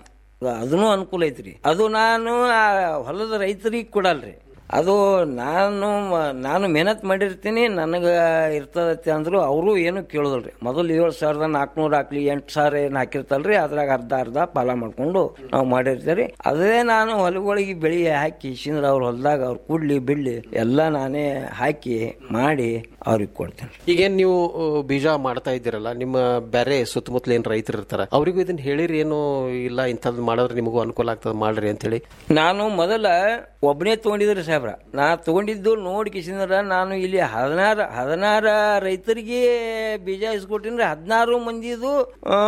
B: ಅದನ್ನೂ ಅನುಕೂಲ ಐತ್ರಿ ಅದು ನಾನು ಆ ಹೊಲದ ರೈತರಿಗೆ ಕೊಡಲ್ರಿ ಅದು ನಾನು ಮ- ನಾನು ಮೆಹನತ್ ಮಾಡಿರ್ತೀನಿ ನನಗೆ ಇರ್ತದತ್ತೆ ಅಂದ್ರು ಅವರು ಏನು ಕೇಳೋದಿಲ್ರಿ ಮೊದಲು ಏಳು ಸಾವಿರದ ನಾಲ್ಕುನೂರು ಹಾಕ್ಲಿ ಎಂಟು ಸಾವಿರ ಏನು ಹಾಕಿರ್ತಲ್ರಿ ಅದ್ರಾಗ ಅರ್ಧ ಅರ್ಧ ಪಾಲ ಮಾಡ್ಕೊಂಡು ನಾವು ಮಾಡಿರ್ತೀವಿ ಅದೇ ನಾನು ಹೊಲಗಳಿಗೆ ಬೆಳಿ ಹಾಕಿ ಶಿಂದ್ರ ಅವ್ರ ಹೊಲದಾಗ ಅವ್ರು ಕೂಡ್ಲಿ ಬಿಡ್ಲಿ ಎಲ್ಲ ನಾನೇ ಹಾಕಿ ಮಾಡಿ ಅವ್ರಿಗೆ ಕೊಡ್ತೇನೆ
A: ಈಗೇನ್ ನೀವು ಆ, ಬೀಜ ಮಾಡ್ತಾ ಇದ್ದೀರಲ್ಲ ನಿಮ್ಮ ಬೇರೆ ಸುತ್ತಮುತ್ತಲ ಏನ್ ರೈತರು ಇರ್ತಾರ ಅವರಿಗೂ ಇದನ್ನ ಹೇಳಿರಿ ಏನು ಇಲ್ಲ ಇಂಥದ್ದು ಮಾಡಿದ್ರೆ ನಿಮಗೂ ಅನುಕೂಲ ಆಗ್ತದೆ ಮಾಡ್ರಿ ಅಂತ ಹೇಳಿ
B: ನಾನು ಮೊದಲ ಒಬ್ಬನೇ ತಗೊಂಡಿದ್ರಿ ಸಾಹೇಬ್ರ ನಾ ತಗೊಂಡಿದ್ದು ನೋಡಿ ಕಿಸಿಂದ್ರ ನಾನು ಇಲ್ಲಿ ಹದಿನಾರು ಹದಿನಾರು ರೈತರಿಗೆ ಬೀಜ ಇಸ್ಕೊಟ್ಟಿನ್ರಿ ಹದಿನಾರು ಮಂದಿದು ಆ,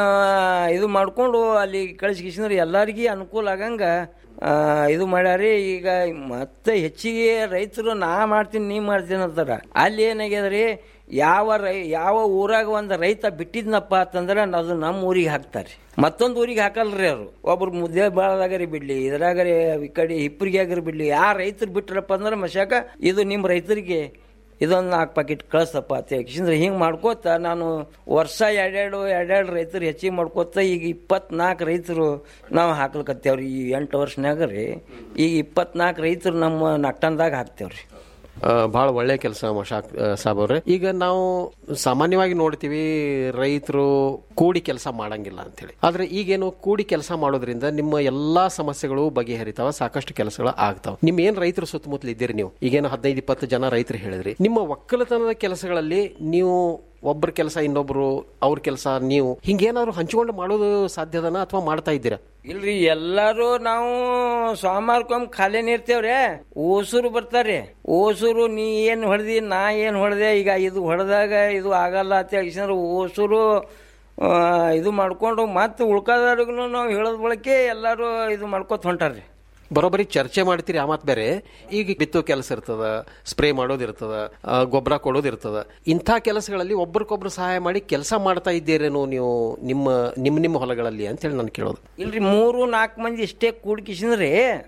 B: ಇದು ಮಾಡ್ಕೊಂಡು ಅಲ್ಲಿ ಕಳಿಸಿ ಕಿಸಿಂದ್ರ ಎಲ್ಲರಿಗೆ ಅನುಕೂಲ ಆಗಂಗ ಆ, ಇದು ಮಾಡ್ಯಾರಿ ಈಗ ಮತ್ತೆ ಹೆಚ್ಚಿಗೆ ರೈತರು ನಾ ಮಾಡ್ತೀನಿ ನೀ ಮಾಡ್ತೀನಿ ಅಂತಾರ ಅಲ್ಲಿ ಏನಾಗ್ಯದ್ರಿ ಯಾವ ರೈ ಯಾವ ಊರಾಗ ಒಂದು ರೈತ ಬಿಟ್ಟಿದ್ನಪ್ಪ ಅಂತಂದ್ರೆ ಅದು ನಮ್ಮ ಊರಿಗೆ ಹಾಕ್ತಾರೆ ಮತ್ತೊಂದು ಊರಿಗೆ ಹಾಕಲ್ರಿ ಅವರು ಒಬ್ರು ಮುದ್ದೆ ಬಾಳದಾಗರಿ ಬಿಡ್ಲಿ ಇದ್ರಾಗರಿ ಈ ಕಡೆ ಹಿಪ್ಪರಿಗೆ ಆಗರಿ ಬಿಡ್ಲಿ ಯಾ ರೈತರು ಬಿಟ್ರಪ್ಪ ಅಂದ್ರೆ ಮಶಾಕ ಇದು ನಿಮ್ಮ ರೈತರಿಗೆ ಇದೊಂದು ನಾಲ್ಕು ಪ್ಯಾಕೆಟ್ ಕಳಿಸಪ್ಪ ಅಂತ ಯಾಕೆಂದ್ರೆ ಹಿಂಗೆ ಮಾಡ್ಕೋತ ನಾನು ವರ್ಷ ಎರಡೆರಡು ಎರಡೆರಡು ರೈತರು ಹೆಚ್ಚಿಗೆ ಮಾಡ್ಕೋತ ಈಗ ಇಪ್ಪತ್ನಾಲ್ಕು ರೈತರು ನಾವು ಹಾಕ್ಲಿಕತ್ತೇವ್ರಿ ಈ ಎಂಟು ವರ್ಷನ್ಯಾಗ ರೀ ಈಗ ಇಪ್ಪತ್ನಾಲ್ಕು ರೈತರು ನಮ್ಮ ನಟ್ಟಂದಾಗ ಹಾಕ್ತೇವ್ರಿ
A: ಬಹಳ ಒಳ್ಳೆ ಕೆಲಸ ಮಶಾಕ್ ಆ, ಸಾಬ್ ಅವ್ರೆ ಈಗ ನಾವು ಸಾಮಾನ್ಯವಾಗಿ ನೋಡ್ತೀವಿ ರೈತರು ಕೂಡಿ ಕೆಲಸ ಮಾಡಂಗಿಲ್ಲ ಅಂತೇಳಿ ಆದ್ರೆ ಈಗೇನು ಕೂಡಿ ಕೆಲಸ ಮಾಡೋದ್ರಿಂದ ನಿಮ್ಮ ಎಲ್ಲಾ ಸಮಸ್ಯೆಗಳು ಬಗೆಹರಿತಾವ ಸಾಕಷ್ಟು ಕೆಲಸಗಳು ಆಗ್ತಾವ ನಿಮ್ ಏನ್ ರೈತರು ಸುತ್ತಮುತ್ತಲು ಇದ್ದೀರಿ ನೀವು ಈಗೇನು ಹದಿನೈದು ಇಪ್ಪತ್ತು ಜನ ರೈತರು ಹೇಳಿದ್ರಿ ನಿಮ್ಮ ಒಕ್ಕಲತನದ ಕೆಲಸಗಳಲ್ಲಿ ನೀವು ಒಬ್ಬರ ಕೆಲಸ ಇನ್ನೊಬ್ರು ಅವ್ರ ಕೆಲಸ ನೀವು ಹಿಂಗೇನಾದ್ರು ಹಂಚಿಕೊಂಡು ಮಾಡೋದು ಸಾಧ್ಯದನ ಅಥವಾ ಮಾಡ್ತಾ ಇದ್ದೀರಾ
B: ಇಲ್ರಿ ಎಲ್ಲಾರು ನಾವು ಸೋಮವಾರಕ್ಕೊಮ್ಮೆ ಖಾಲಿನೇ ಇರ್ತೇವ್ರೆ ಓಸೂರು ಬರ್ತಾರೆ ಓಸೂರು ನೀ ಏನ್ ಹೊಡೆದಿ ನಾ ಏನ್ ಹೊಡೆದೆ ಈಗ ಇದು ಹೊಡೆದಾಗ ಇದು ಆಗಲ್ಲ ಅಂತ ಹೇಳಿದ್ರೆ ಓಸೂರು ಆ, ಇದು ಮಾಡ್ಕೊಂಡು ಮತ್ತೆ ಉಳ್ಕಾದವ್ರಿಗೂ ನಾವು ಹೇಳೋದ್ ಬಳಕೆ ಎಲ್ಲರೂ ಇದು ಮಾಡ್ಕೊತ ಹೊಂಟಾರ್ರಿ
A: ಬರೋಬ್ಬರಿ ಚರ್ಚೆ ಮಾಡ್ತೀರಿ ಆ ಮಾತು ಬೇರೆ ಈಗ ಬಿತ್ತೋ ಕೆಲಸ ಇರ್ತದ ಸ್ಪ್ರೇ ಮಾಡೋದಿರ್ತದ ಆ, ಗೊಬ್ಬರ ಕೊಡೋದಿರ್ತದ ಇಂಥ ಕೆಲಸಗಳಲ್ಲಿ ಒಬ್ರಿಗೊಬ್ರು ಸಹಾಯ ಮಾಡಿ ಕೆಲಸ ಮಾಡ್ತಾ ಇದ್ದೀರೇನೋ ನೀವು ನಿಮ್ಮ ನಿಮ್ಮ ನಿಮ್ಮ ಹೊಲಗಳಲ್ಲಿ ಅಂತೇಳಿ ನಾನು ಕೇಳೋದು
B: ಇಲ್ರಿ ಮೂರು ನಾಲ್ಕು ಮಂದಿ ಇಷ್ಟೇ ಕೂಡ್ಕಿಸಿದ್ರಿ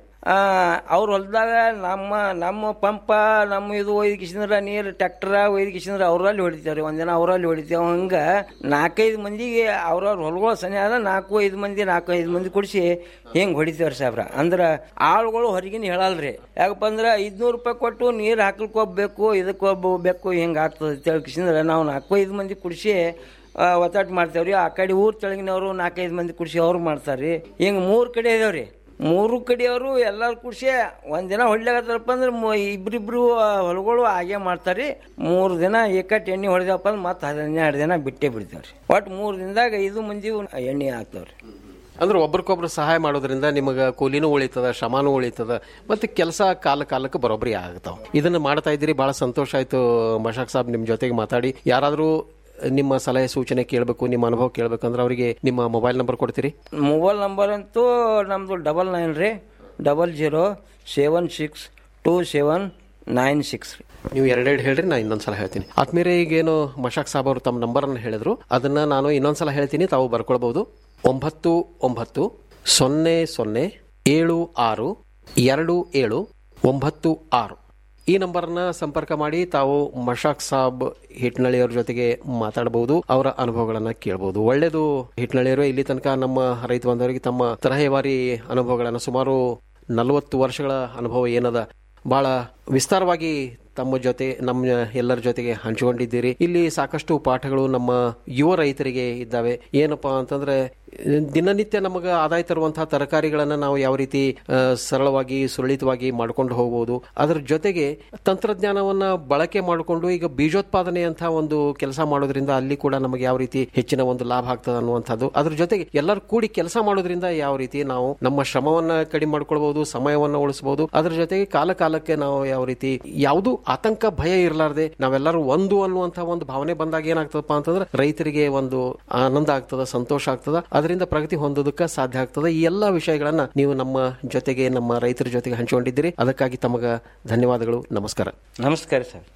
B: ಅವ್ರ ಹೊಲದಾಗ ನಮ್ಮ ನಮ್ಮ ಪಂಪ ನಮ್ಮ ಇದು ಒಯ್ದು ನೀರು ಟ್ಯಾಕ್ಟರ ಒಯ್ದು ಕಿಸಿಂದ್ರ ಅವ್ರಲ್ಲಿ ಹೊಡಿತಾವ್ರಿ ಒಂದಿನ ಅವರಲ್ಲಿ ಹೊಡಿತೇವೆ ಹಂಗೆ ನಾಲ್ಕೈದು ಮಂದಿಗೆ ಅವ್ರವ್ರ ಹೊಲಗಳು ಸನಿ ಆದ ನಾಲ್ಕು ಐದು ಮಂದಿ ನಾಲ್ಕು ಐದು ಮಂದಿ ಕುಡಿಸಿ ಹಿಂಗೆ ಹೊಡಿತೇವ್ರಿ ಸಾಬ್ರ ಅಂದ್ರೆ ಆಳುಗಳು ಹೊರಗಿನ ಹೇಳಲ್ರಿ ಯಾಕಪ್ಪ ಅಂದ್ರೆ ಐದ್ನೂರು ರೂಪಾಯಿ ಕೊಟ್ಟು ನೀರು ಹಾಕ್ಲಿಕ್ಕೆ ಹೋಗ್ಬೇಕು ಇದಕ್ಕೆ ಹೋಗ್ಬೇಕು ಹಿಂಗೆ ಆಗ್ತದೆ ಅಂತೇಳಿ ಕಿಸಿಂದ್ರೆ ನಾವು ನಾಲ್ಕು ಐದು ಮಂದಿ ಕುಡಿಸಿ ಒತ್ತಾಟ ಮಾಡ್ತೇವ್ರಿ ಆ ಕಡೆ ಊರ್ ತೆಳಗಿನವರು ನಾಲ್ಕೈದು ಮಂದಿ ಕುಡಿಸಿ ಅವ್ರು ಮಾಡ್ತಾರ್ರಿ ಹಿಂಗೆ ಮೂರು ಕಡೆ ಇದಾವ್ರಿ ಮೂರು ಕಡೆಯವರು ಎಲ್ಲರೂ ಕುಡಿಸಿ ಒಂದಿನ ಹೊಡ್ಲಾಗತ್ತಾರಪ್ಪ ಅಂದ್ರೆ ಮು- ಇಬ್ರಿಬ್ರು ಆ, ಹೊಲಗಳು ಹಾಗೆ ಮಾಡ್ತಾರ್ರಿ ಮೂರು ದಿನ ಏಕಟ್ ಎಣ್ಣೆ ಹೊಡೆದಪ್ಪ ಅಂದ್ರೆ ಮತ್ತೆ ಹನ್ನೆರಡು ದಿನ ಬಿಟ್ಟೇ ಬಿಡ್ತೇವ್ರಿ ಒಟ್ಟು ಮೂರು ದಿನದಾಗ ಐದು ಮಂದಿ ಎಣ್ಣೆ ಹಾಕ್ತವ್ರಿ
A: ಅಂದ್ರೆ ಒಬ್ರಿಗೊಬ್ರು ಸಹಾಯ ಮಾಡೋದ್ರಿಂದ ನಿಮಗೆ ಕೂಲಿನೂ ಉಳಿತದ ಶ್ರಮನೂ ಉಳಿತದ ಮತ್ತೆ ಕೆಲಸ ಕಾಲ ಕಾಲಕ್ಕೆ ಬರೋಬ್ಬರಿ ಆಗ್ತಾವ ಇದನ್ನ ಮಾಡ್ತಾ ಇದ್ದೀರಿ ಬಹಳ ಸಂತೋಷ ಆಯ್ತು ಮಶಾಕ್ ಸಾಬ್ ನಿಮ್ ಜೊತೆಗೆ ಮಾತಾಡಿ ಯಾರಾದರೂ ನಿಮ್ಮ ಸಲಹೆ ಸೂಚನೆ ಕೇಳಬೇಕು ನಿಮ್ಮ ಅನುಭವ ಕೇಳಬೇಕಂದ್ರೆ ಅವರಿಗೆ ನಿಮ್ಮ ಮೊಬೈಲ್ ನಂಬರ್ ಕೊಡ್ತೀರಿ
B: ಮೊಬೈಲ್ ನಂಬರ್ ಅಂತೂ ನಮ್ಮದು ಡಬಲ್ ನೈನ್ ರೀ double zero seven six two seven nine six ರೀ
A: ನೀವು ಎರಡೆರಡು ಹೇಳ್ರಿ ನಾ ಇನ್ನೊಂದ್ಸಲ ಹೇಳ್ತೀನಿ ಆದ್ಮೇಲೆ ಈಗೇನು ಮಶಾಕ್ ಸಾಬ್ ಅವರು ತಮ್ಮ ನಂಬರ್ ಅನ್ನು ಹೇಳಿದ್ರು ಅದನ್ನ ನಾನು ಇನ್ನೊಂದ್ಸಲ ಹೇಳ್ತೀನಿ ತಾವು ಬರ್ಕೊಳ್ಬಹುದು ಒಂಬತ್ತು ಒಂಬತ್ತು ಸೊನ್ನೆ ಸೊನ್ನೆ ಏಳು ಆರು ಎರಡು ಏಳು ಒಂಬತ್ತು ಆರು ಈ ನಂಬರ್ನ ಸಂಪರ್ಕ ಮಾಡಿ ತಾವು ಮಶಾಕ್ ಸಾಬ್ ಹಿಟ್ನಳ್ಳಿಯವ್ರ ಜೊತೆಗೆ ಮಾತಾಡಬಹುದು ಅವರ ಅನುಭವಗಳನ್ನ ಕೇಳಬಹುದು ಒಳ್ಳೇದು ಹಿಟ್ನಳ್ಳಿಯವರು ಇಲ್ಲಿ ತನಕ ನಮ್ಮ ರೈತ ಬಂದವರಿಗೆ ತಮ್ಮ ತರಹೇವಾರಿ ಅನುಭವಗಳನ್ನ ಸುಮಾರು ನಲವತ್ತು ವರ್ಷಗಳ ಅನುಭವ ಏನದ ಬಹಳ ವಿಸ್ತಾರವಾಗಿ ತಮ್ಮ ಜೊತೆ ನಮ್ಮ ಎಲ್ಲರ ಜೊತೆಗೆ ಹಂಚಿಕೊಂಡಿದ್ದೀರಿ ಇಲ್ಲಿ ಸಾಕಷ್ಟು ಪಾಠಗಳು ನಮ್ಮ ಯುವ ರೈತರಿಗೆ ಇದ್ದಾವೆ ಏನಪ್ಪಾ ಅಂತಂದ್ರೆ ದಿನನಿತ್ಯ ನಮಗೆ ಆದಾಯ ತರುವಂತಹ ತರಕಾರಿಗಳನ್ನು ನಾವು ಯಾವ ರೀತಿ ಆ, ಸರಳವಾಗಿ ಸುರಳಿತವಾಗಿ ಮಾಡ್ಕೊಂಡು ಹೋಗಬಹುದು ಅದರ ಜೊತೆಗೆ ತಂತ್ರಜ್ಞಾನವನ್ನ ಬಳಕೆ ಮಾಡಿಕೊಂಡು ಈಗ ಬೀಜೋತ್ಪಾದನೆ ಅಂತ ಒಂದು ಕೆಲಸ ಮಾಡೋದ್ರಿಂದ ಅಲ್ಲಿ ಕೂಡ ನಮಗೆ ಯಾವ ರೀತಿ ಹೆಚ್ಚಿನ ಒಂದು ಲಾಭ ಆಗ್ತದೆ ಅನ್ನುವಂಥದ್ದು ಅದ್ರ ಜೊತೆಗೆ ಎಲ್ಲರೂ ಕೂಡಿ ಕೆಲಸ ಮಾಡೋದ್ರಿಂದ ಯಾವ ರೀತಿ ನಾವು ನಮ್ಮ ಶ್ರಮವನ್ನ ಕಡಿಮೆ ಮಾಡ್ಕೊಳ್ಬಹುದು ಸಮಯವನ್ನ ಉಳಿಸಬಹುದು ಅದ್ರ ಜೊತೆಗೆ ಕಾಲ ಕಾಲಕ್ಕೆ ನಾವು ಯಾವ ರೀತಿ ಯಾವುದು ಆತಂಕ ಭಯ ಇರಲಾರ್ದೆ ನಾವೆಲ್ಲರೂ ಒಂದು ಅನ್ನುವಂತಹ ಒಂದು ಭಾವನೆ ಬಂದಾಗ ಏನಾಗ್ತದಪ್ಪ ಅಂತಂದ್ರೆ ರೈತರಿಗೆ ಒಂದು ಆನಂದ ಆಗ್ತದ ಸಂತೋಷ ಆಗ್ತದ ಅದರಿಂದ ಪ್ರಗತಿ ಹೊಂದೋದಕ್ಕೆ ಸಾಧ್ಯ ಆಗ್ತದೆ ಈ ಎಲ್ಲಾ ವಿಷಯಗಳನ್ನ ನೀವು ನಮ್ಮ ಜೊತೆಗೆ ನಮ್ಮ ರೈತರ ಜೊತೆಗೆ ಹಂಚಿಕೊಂಡಿದ್ದೀರಿ ಅದಕ್ಕಾಗಿ ತಮಗ ಧನ್ಯವಾದಗಳು ನಮಸ್ಕಾರ
B: ನಮಸ್ಕಾರ ಸರ್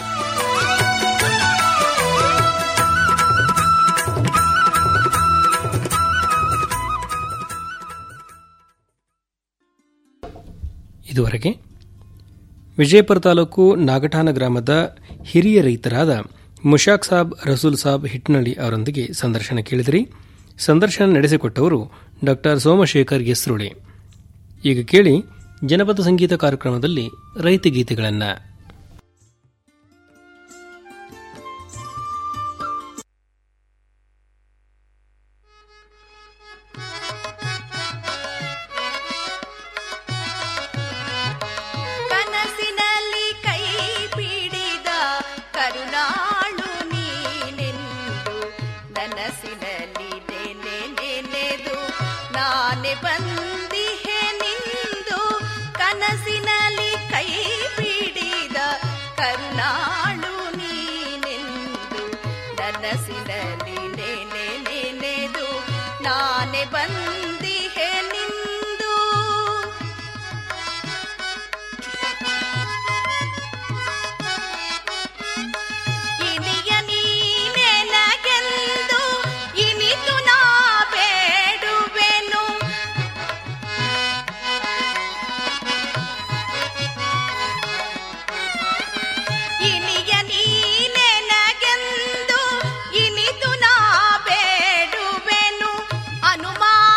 V: ಇದುವರೆಗೆ ವಿಜಯಪುರ ತಾಲೂಕು ನಾಗಠಾನ ಗ್ರಾಮದ ಹಿರಿಯ ರೈತರಾದ ಮುಷಾಕ್ ಸಾಬ್ ರಸೂಲ್ ಸಾಬ್ ಹಿಟ್ನಳ್ಳಿ ಅವರೊಂದಿಗೆ ಸಂದರ್ಶನ ಕೇಳಿದಿರಿ ಸಂದರ್ಶನ ನಡೆಸಿಕೊಟ್ಟವರು ಡಾಕ್ಟರ್ ಸೋಮಶೇಖರ್ ಗೆಸ್ರುಳಿ ಈಗ ಕೇಳಿ ಜನಪದ ಸಂಗೀತ ಕಾರ್ಯಕ್ರಮದಲ್ಲಿ ರೈತ ಗೀತೆಗಳನ್ನು
D: ಕನಸಿನಲ್ಲಿ ಕೈ ಪಿಡಿದ ಕರುಣಾಳು ನೀನೆಂದು ನನಸಿನಲ್ಲಿ ನೆನೆ ನೆನೆದು ನಾನೆ ಬಂದಿಹೆ ನಿಂದು ಕನಸಿನಲ್ಲಿ ಕೈ ಪಿಡಿದ ಕರುಣಾಳು ನೀನೆಂದು ನನಸಿನಲ್ಲಿ ನೆನೆ ನೆನೆದು ನಾನೆ ಬಂದಿಹೆ ನಿಂದು ಇನಿಯ ನೀನೆನಗೆಂದು ಇನಿತು ನಾ ಬೇಡುವೆನು ಇನಿಯ ನೀನೆನಗೆಂದು ಇನಿತು ನಾ ಬೇಡುವೆನು ಅನುಮಾನ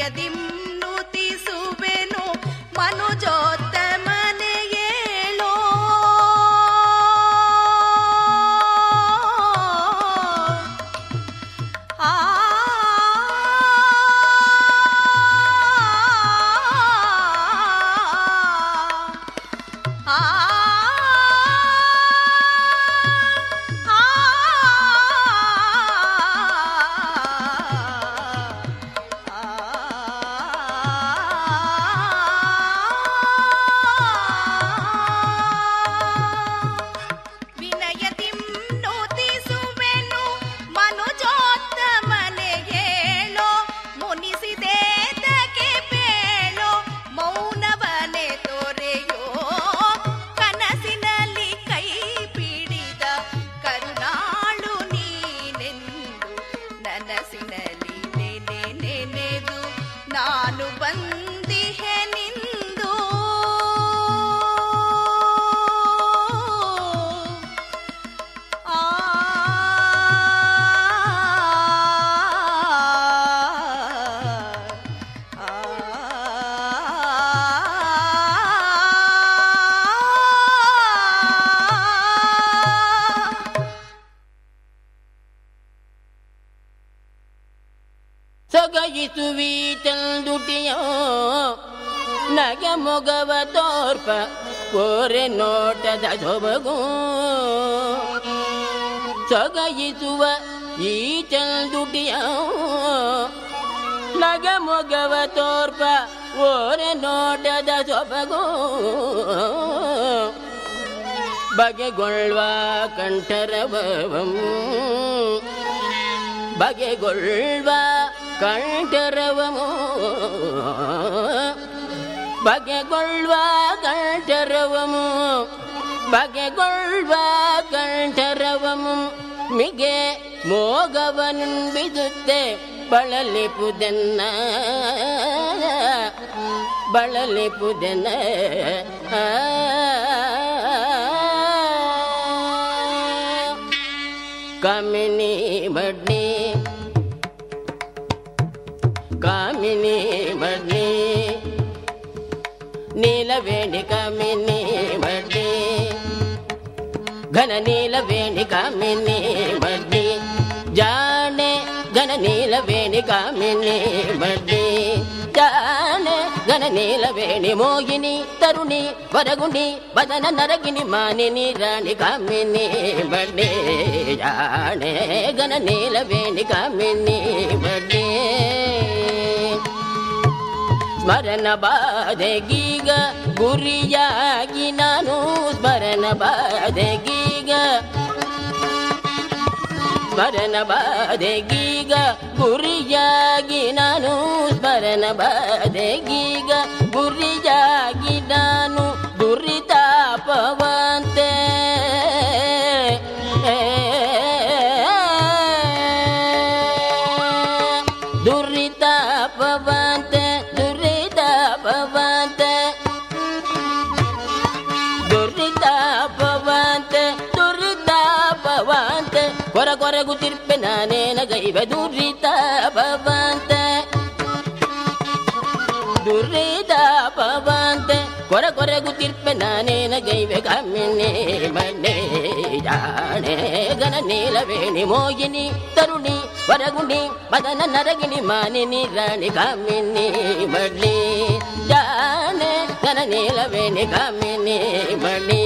D: ವಿನಯದಿನ್ನೂತಿಸುವೆನು ಮನುಜೋತ್ತಮನೆ ಏಳೋ ಆ ಆ ವಿನಯದಿಂ ನೋತಿಸುವೆನು ಮನುಜೋತ್ತಮನೆ ಹೇಳೋ ಮುನಿಸಿದೇತಕ್ಕೆ ಬೇಳೋ ಮೌನವನೆ ತೊರೆಯೋ ಕನಸಿನಲ್ಲಿ ಕೈ ಪಿಡಿದ ಕರುಣಾಳು ನೀನೆಂದು ನನಸಿನಲ್ಲಿ ನೆನೆ ನೆನೆದು ನಾನು ಬಂದಿಹೆ ನಿಂದು ಆ
E: ಸೊಗಯಿಸುವಿ ಚಂದುಟಿಯೋ ನಗೆ ಮೊಗವ ತೋರ್ಪ ಕೋರೆ ನೋಟದ ಸೊಬಗು ಸೊಗಯಿಸುವ ಈ ಚಂದುಟಿಯೋ ನಗೆ ಮೊಗವ ತೋರ್ಪ ಓರೆ ನೋಟದ ಸೊಬಗು ಬಗೆಗೊಳ್ಳುವ ಕಂಠರವಂ ಬಗೆಗೊಳ್ಳುವ ಕಂಠರವಮೋ ಬಗೆಗೊಳ್ಳುವ ಕಂಠರವಮು ಬಗೆಗೊಳ್ಳುವ ಕಂಠರವಮು ಮಿಗೆ ಮೋಗವನುಂಬಿಸುತ್ತೆ ಬಳಲಿಪುದೆನ್ನ ಬಳಲಿಪುದೆನ್ನ ಕಾಮಿನಿ ಬಡ್ಡಿ ಕಾಮಿನಿ ಬಡ್ಡಿ ನೀಲವೇಣಿ ಕಾಮಿನಿ ಬಡ್ಡಿ ಘನ ನೀಲವೇಣಿ ಕಾಮಿನಿ ಬಡ್ಡಿ ಜಾಣೆ ಘನ ನೀಲವೇಣಿ ಕಾಮಿನಿ ಬಡ್ಡಿ ಜಾಣೆ ಘನ ನೀಲವೇಣಿ ಮೋಗಿನಿ ತರುಣಿ ವರಗುಣಿ ವದನ ನರಗಿನಿ ಮಾನಿನಿ ರಾಣಿ ಕಾಮಿನಿ ಬಡ್ಡಿ ಜಾಣೆ ಘನ ನೀಲವೇಣಿ ಕಾಮಿನಿ ಬಡ್ಡಿ ಸ್ಮರಣ ಬಾಧೆಗೀಗ ಗುರಿಯಾಗಿ ನಾನು ಸ್ಮರಣ ಬಾಧೆಗೀಗ ಸ್ಮರಣ ಬಾಧೆಗೀಗ ಗುರಿಯಾಗಿ ನಾನು ಸ್ಮರಣ ಬಾಧೆಗೀಗ ಗುರಿಯಾಗಿ ನಾನು ದುರಿತಾಪವಂತೆ ದುರಿತಾಪವಂತೆ ದುರಿತಾಪವಂತೆ ದುರಿತಾಪವಂತೆ ದುರಿತಾಪವಂತೆ ಕೊರ ಕೊರಗುತ್ತಿರ್ಪೆ ನಾನೇನ ಗೈವೆ ದುರಿತಾಪವಂತೆ ದುರಿತಾಪವಂತೆ ಕೊರ ಕೊರಗುತ್ತಿರ್ಪೆ ನಾನೇನ ಗೈವೆ ಗಮ್ಮಿನಿ ಮಣ್ಣೆ ಜಾಣೆ ಗನ ನೀಲವೇಣಿ ಮೋಗಿನಿ ತರುಣಿ ವರಗುಣಿ ಮದನ ನರಗಿಣಿ ಮಾನಿನಿ ರಾಣಿ ಕಾಮಿನಿ ಮಡ್ಲಿ ಜಾಣೆ ಗನ ನೀಲವೇಣಿ ಕಾಮಿನಿ ಮಣಿ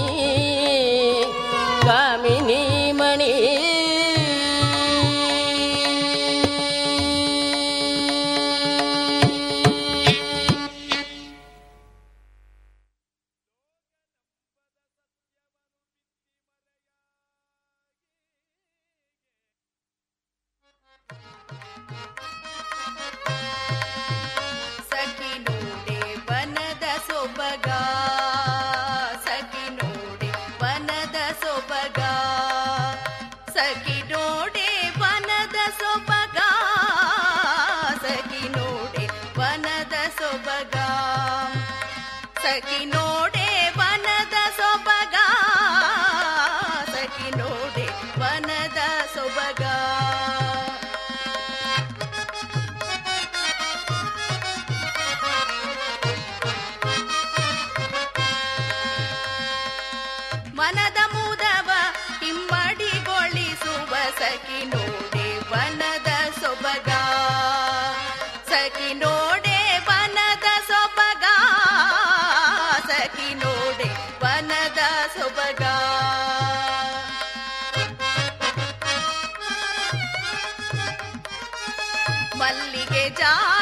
E: ಕಾಮಿನಿ ಮಣಿ
D: ಸಖಿ ನೋಡೆ ವನದ ಸೊಬಗ ಸಖಿ ನೋಡೆ ವನದ ಸೊಬಗ ಸಖಿ ನೋಡೆ ವನದ ಸೊಬಗ ಸಖಿ ನೋಡೆ ವನದ ಸೊಬಗ ಸಖಿ ನೋಡೆ ವನದ ಸೊಬಗ ಸಖಿ ನೋಡೆ ವನದ ಸೊಬಗ ಜಾ